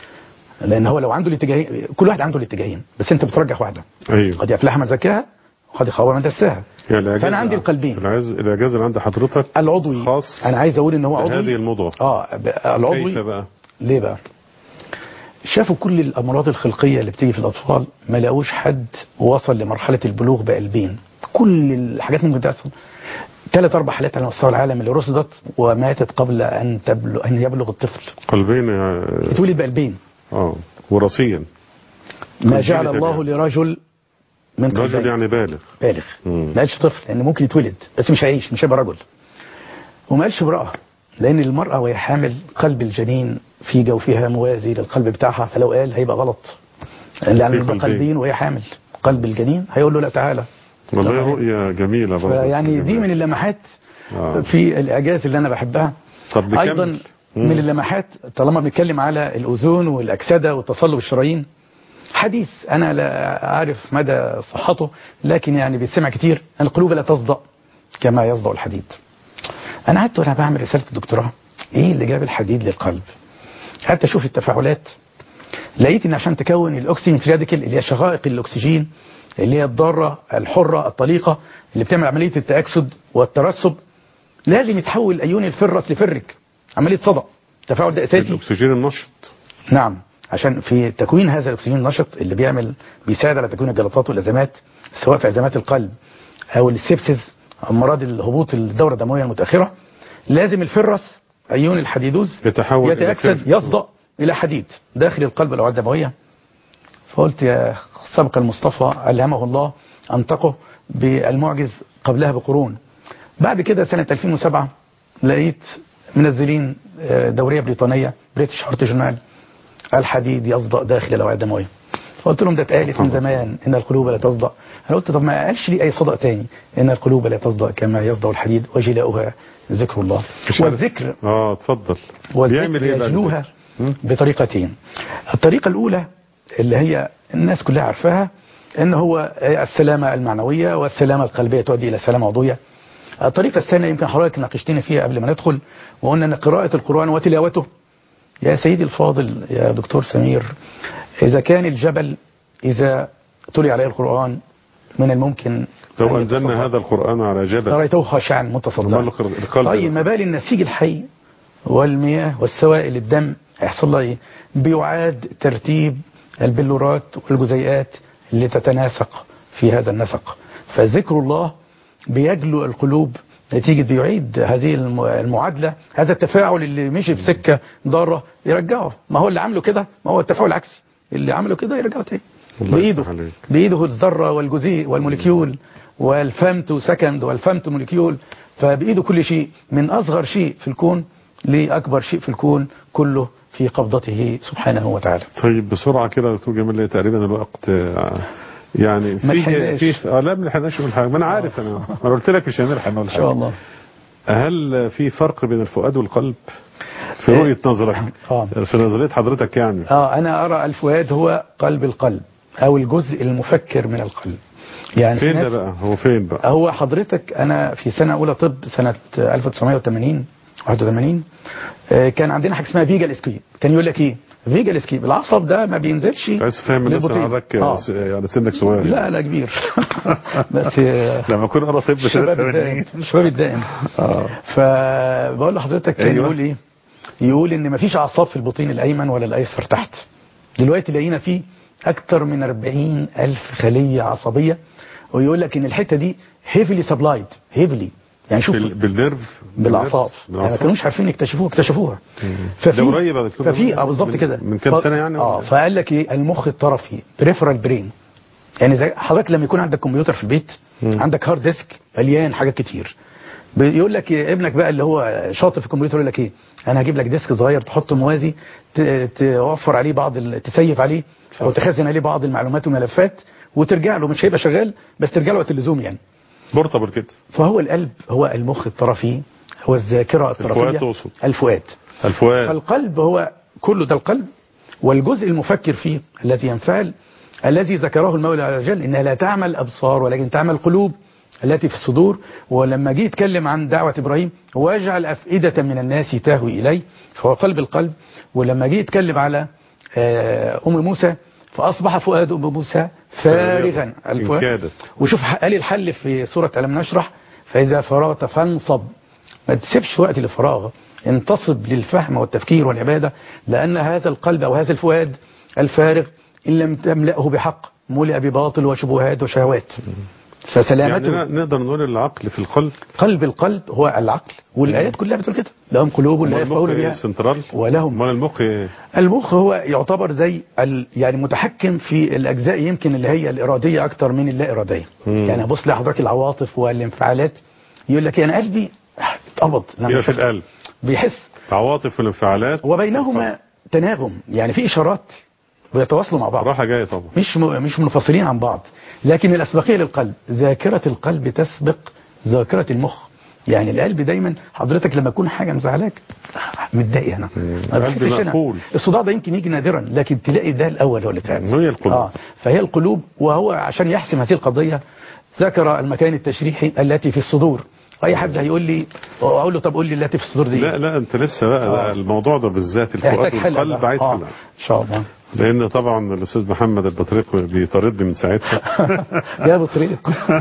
لأن هو لو عنده الاتجاهين كل واحد عنده الاتجاهين بس أنت بترجح واحدة ايوه قد يفلح من زكاها وقد خاب من دساها يعني الإعجاز فانا عندي القلبين الإعجاز الإعجاز اللي عند حضرتك العضوي خاص انا عايز اقول ان هو بهذه عضوي المضغة اه ب- العضوي كيف بقى ليه بقى شافوا كل الامراض الخلقيه اللي بتيجي في الاطفال ما لقوش حد وصل لمرحله البلوغ بقلبين كل الحاجات ممكن تحصل ثلاث اربع حالات على مستوى العالم اللي رصدت وماتت قبل ان تبلغ ان يبلغ الطفل قلبين آه، اتولد بقلبين اه وراثيا ما كل جعل جيل الله يعني. لرجل من رجل قلبين يعني بالغ بالغ مم. ما قالش طفل لان ممكن يتولد بس مش هيعيش مش هيبقى رجل وما قالش امراه لان المراه وهي حامل قلب الجنين في جوفها موازي للقلب بتاعها فلو قال هيبقى غلط لان في يبقى قلبين. قلبين وهي حامل قلب الجنين هيقول له لا تعالى والله طبعاً. رؤية جميلة برضه فيعني دي من اللمحات آه. في الاعجاز اللي انا بحبها طب نكمل. ايضا مم. من اللمحات طالما بنتكلم على الاذون والاكسده وتصلب الشرايين حديث انا لا اعرف مدى صحته لكن يعني بيتسمع كتير القلوب لا تصدأ كما يصدأ الحديد انا قعدت وانا بعمل رساله الدكتوراه ايه اللي جاب الحديد للقلب قعدت اشوف التفاعلات لقيت ان عشان تكون الاكسجين فري راديكال اللي هي شقائق الاكسجين اللي هي الضاره الحره الطليقه اللي بتعمل عمليه التاكسد والترسب لازم يتحول ايون الفرس لفرك عمليه صدأ التفاعل ده اساسي الأكسجين النشط نعم عشان في تكوين هذا الاكسجين النشط اللي بيعمل بيساعد على تكوين الجلطات والازمات سواء في ازمات القلب او السبسس امراض الهبوط الدوره الدمويه المتاخره لازم الفرس ايون الحديدوز يتحول إلى يتاكسد فرك. يصدأ الى حديد داخل القلب الاوعيه الدمويه فقلت يا سبق المصطفى ألهمه الله أنطقه بالمعجز قبلها بقرون بعد كده سنة 2007 لقيت منزلين آه، دورية بريطانية بريتش هارت جورنال الحديد يصدأ داخل الأوعية الدموية فقلت لهم ده اتقالت من زمان إن القلوب لا تصدأ أنا قلت طب ما قالش لي أي صدأ تاني إن القلوب لا تصدأ كما يصدأ الحديد وجلاؤها ذكر الله مش عارف. والذكر اه اتفضل والذكر بيعمل ايه بقى يجلوها الذكر؟ مم؟ بطريقتين الطريقة الأولى اللي هي الناس كلها عارفاها ان هو السلامة المعنوية والسلامة القلبية تؤدي إلى سلامة عضوية الطريقة الثانية يمكن حضرتك ناقشتنا فيها قبل ما ندخل وقلنا أن قراءة القرآن وتلاوته يا سيدي الفاضل يا دكتور سمير إذا كان الجبل إذا تلي عليه القرآن من الممكن أن لو أنزلنا يتصدع. هذا القرآن على جبل رأيته خاشعا متصدعا أمال القر- القلب طيب ما بال النسيج الحي والمياه والسوائل الدم هيحصل لها ايه بيعاد ترتيب البلورات والجزيئات اللي تتناسق في هذا النسق فذكر الله بيجلو القلوب نتيجة بيعيد هذه الم- المعادلة هذا التفاعل اللي مشي في سكة ضارة يرجعه ما هو اللي عمله كده ما هو التفاعل العكسي اللي عمله كده يرجعه تاني الله بإيده يفتح عليك. بإيده الذرة والجزيء والموليكيول والفمتو سكند والفمتو موليكيول فبإيده كل شيء من أصغر شيء في الكون لأكبر شيء في الكون كله في قبضته سبحانه وتعالى طيب بسرعة كده يا دكتور جمال لأن تقريبا الوقت آه، يعني ما في لحقناش. في آه لا ما لحقناش نقول حاجة ما أنا عارف أنا ما أنا قلت لك مش هنلحق نقول إن حاجة شاء الله هل في فرق بين الفؤاد والقلب في رؤية نظرك آه. في نظرية حضرتك يعني آه أنا أرى الفؤاد هو قلب القلب أو الجزء المفكر من القلب يعني في فين ده ناس- بقى هو فين بقى هو حضرتك أنا في سنة أولى طب سنة 1980 81 آه، كان عندنا حاجة اسمها فيجا الاسكيب كان يقول لك إيه فيجا الاسكيب العصب ده ما بينزلش عايز تفهم الناس للبطين. إن حضرتك آه. س- يعني سنك صغير لا لا كبير بس آه، لما اكون اقرا طب الشباب 83 الدائم الشباب الدائم اه فبقول لحضرتك كان أيوة. يقول ايه يقول ان مفيش اعصاب في البطين الايمن ولا الايسر تحت دلوقتي لقينا فيه اكتر من 40 الف خليه عصبيه ويقول لك ان الحته دي هيفلي سبلايد هيفلي يعني شوف بال- بالنرف بالاعصاب يعني ما بالأعصاب. كانوش عارفين يكتشفوها اكتشفوها ده قريب يا دكتور ففي اه بالظبط من- كده من كام ف- سنة يعني اه ولا؟ فقال لك ايه المخ الطرفي بريفرال برين يعني زي حضرتك لما يكون عندك كمبيوتر في البيت مم. عندك هارد ديسك مليان حاجات كتير بيقول لك إيه ابنك بقى اللي هو شاطر في الكمبيوتر يقول لك ايه انا هجيب لك ديسك صغير تحطه موازي ت- توفر عليه بعض ال- تسيف عليه او تخزن عليه بعض المعلومات والملفات وترجع له مش هيبقى شغال بس ترجع له وقت اللزوم يعني بورتابل كده فهو القلب هو المخ الطرفي هو الذاكره الطرفيه الفؤاد تقصد. الفؤاد الفؤاد فالقلب هو كله ده القلب والجزء المفكر فيه الذي ينفعل الذي ذكره المولى عز وجل انها لا تعمل ابصار ولكن تعمل قلوب التي في الصدور ولما جه يتكلم عن دعوة ابراهيم واجعل افئدة من الناس تهوي اليه فهو قلب القلب ولما جه يتكلم على آه، ام موسى فاصبح فؤاد ام موسى فارغا إن الفؤاد كادت وشوف قال الحل في سورة ألم نشرح فإذا فرغت فانصب ما تسيبش وقت للفراغ انتصب للفهم والتفكير والعبادة لأن هذا القلب أو هذا الفؤاد الفارغ إن لم تملأه بحق ملئ بباطل وشبهات وشهوات يعني فسلامته ن- نقدر نقول العقل في القلب قلب القلب هو العقل والآيات كلها بتقول كده لهم قلوب لا يفقهون المخ بها سنترال ولهم امال المخ إيه؟ المخ هو يعتبر زي ال يعني متحكم في الأجزاء يمكن اللي هي الإرادية أكتر من اللا إرادية مم. يعني بص لحضرتك العواطف والانفعالات يقول لك أنا قلبي اتقبض لما هي في شفت. القلب بيحس العواطف والانفعالات وبينهما تناغم يعني في إشارات بيتواصلوا مع بعض راحة جاية طبعا مش م- مش منفصلين عن بعض لكن الأسبقية للقلب ذاكرة القلب تسبق ذاكرة المخ يعني القلب دايما حضرتك لما يكون حاجة مزعلاك متضايق هنا ما قلب بتحسش هنا. مقفول. الصداع ده يمكن يجي نادرا لكن تلاقي ده الأول هو اللي تعب هي القلوب. آه فهي القلوب وهو عشان يحسم هذه القضية ذكر المكان التشريحي التي في الصدور أي حد هيقول لي أقول له طب قول لي التي في الصدور دي لا لا انت لسه بقى آه. الموضوع ده بالذات الفؤاد يحتاج حل والقلب بقى. عايز آه. حل إن شاء الله لان طبعا الاستاذ محمد البطريق بيطاردني من ساعتها يا ابو طريق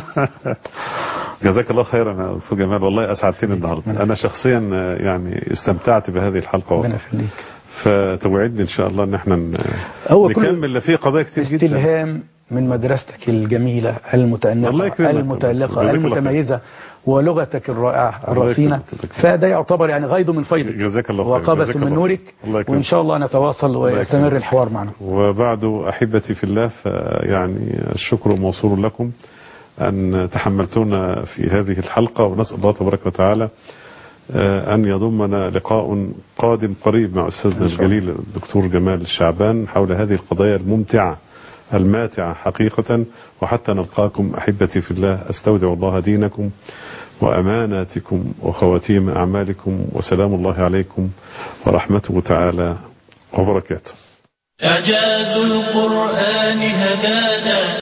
جزاك الله خيرا يا استاذ جمال والله اسعدتني النهارده انا شخصيا آه، يعني استمتعت بهذه الحلقه ربنا والله يخليك فتوعدني ان شاء الله ان احنا ن- هو كل نكمل في قضايا كتير جدا استلهام من مدرستك الجميلة الله المتأنقة يكرمك. المتألقة جزاك الله خير. المتميزة ولغتك الرائعة الله الرصينة يكرمك. فده يعتبر يعني غيض من فيضك جزاك الله خير. وقبس جزاك من الله نورك خير. الله يكرمك. وإن شاء الله نتواصل ويستمر يكرمك. الحوار معنا وبعد أحبتي في الله فيعني الشكر موصول لكم أن تحملتونا في هذه الحلقة ونسأل الله تبارك وتعالى آه، أن يضمنا لقاء قادم قريب مع أستاذنا الجليل الدكتور جمال الشعبان حول هذه القضايا الممتعة الماتعة حقيقة وحتى نلقاكم أحبتي في الله أستودع الله دينكم وأماناتكم وخواتيم أعمالكم وسلام الله عليكم ورحمته تعالى وبركاته إعجاز القرآن هدانا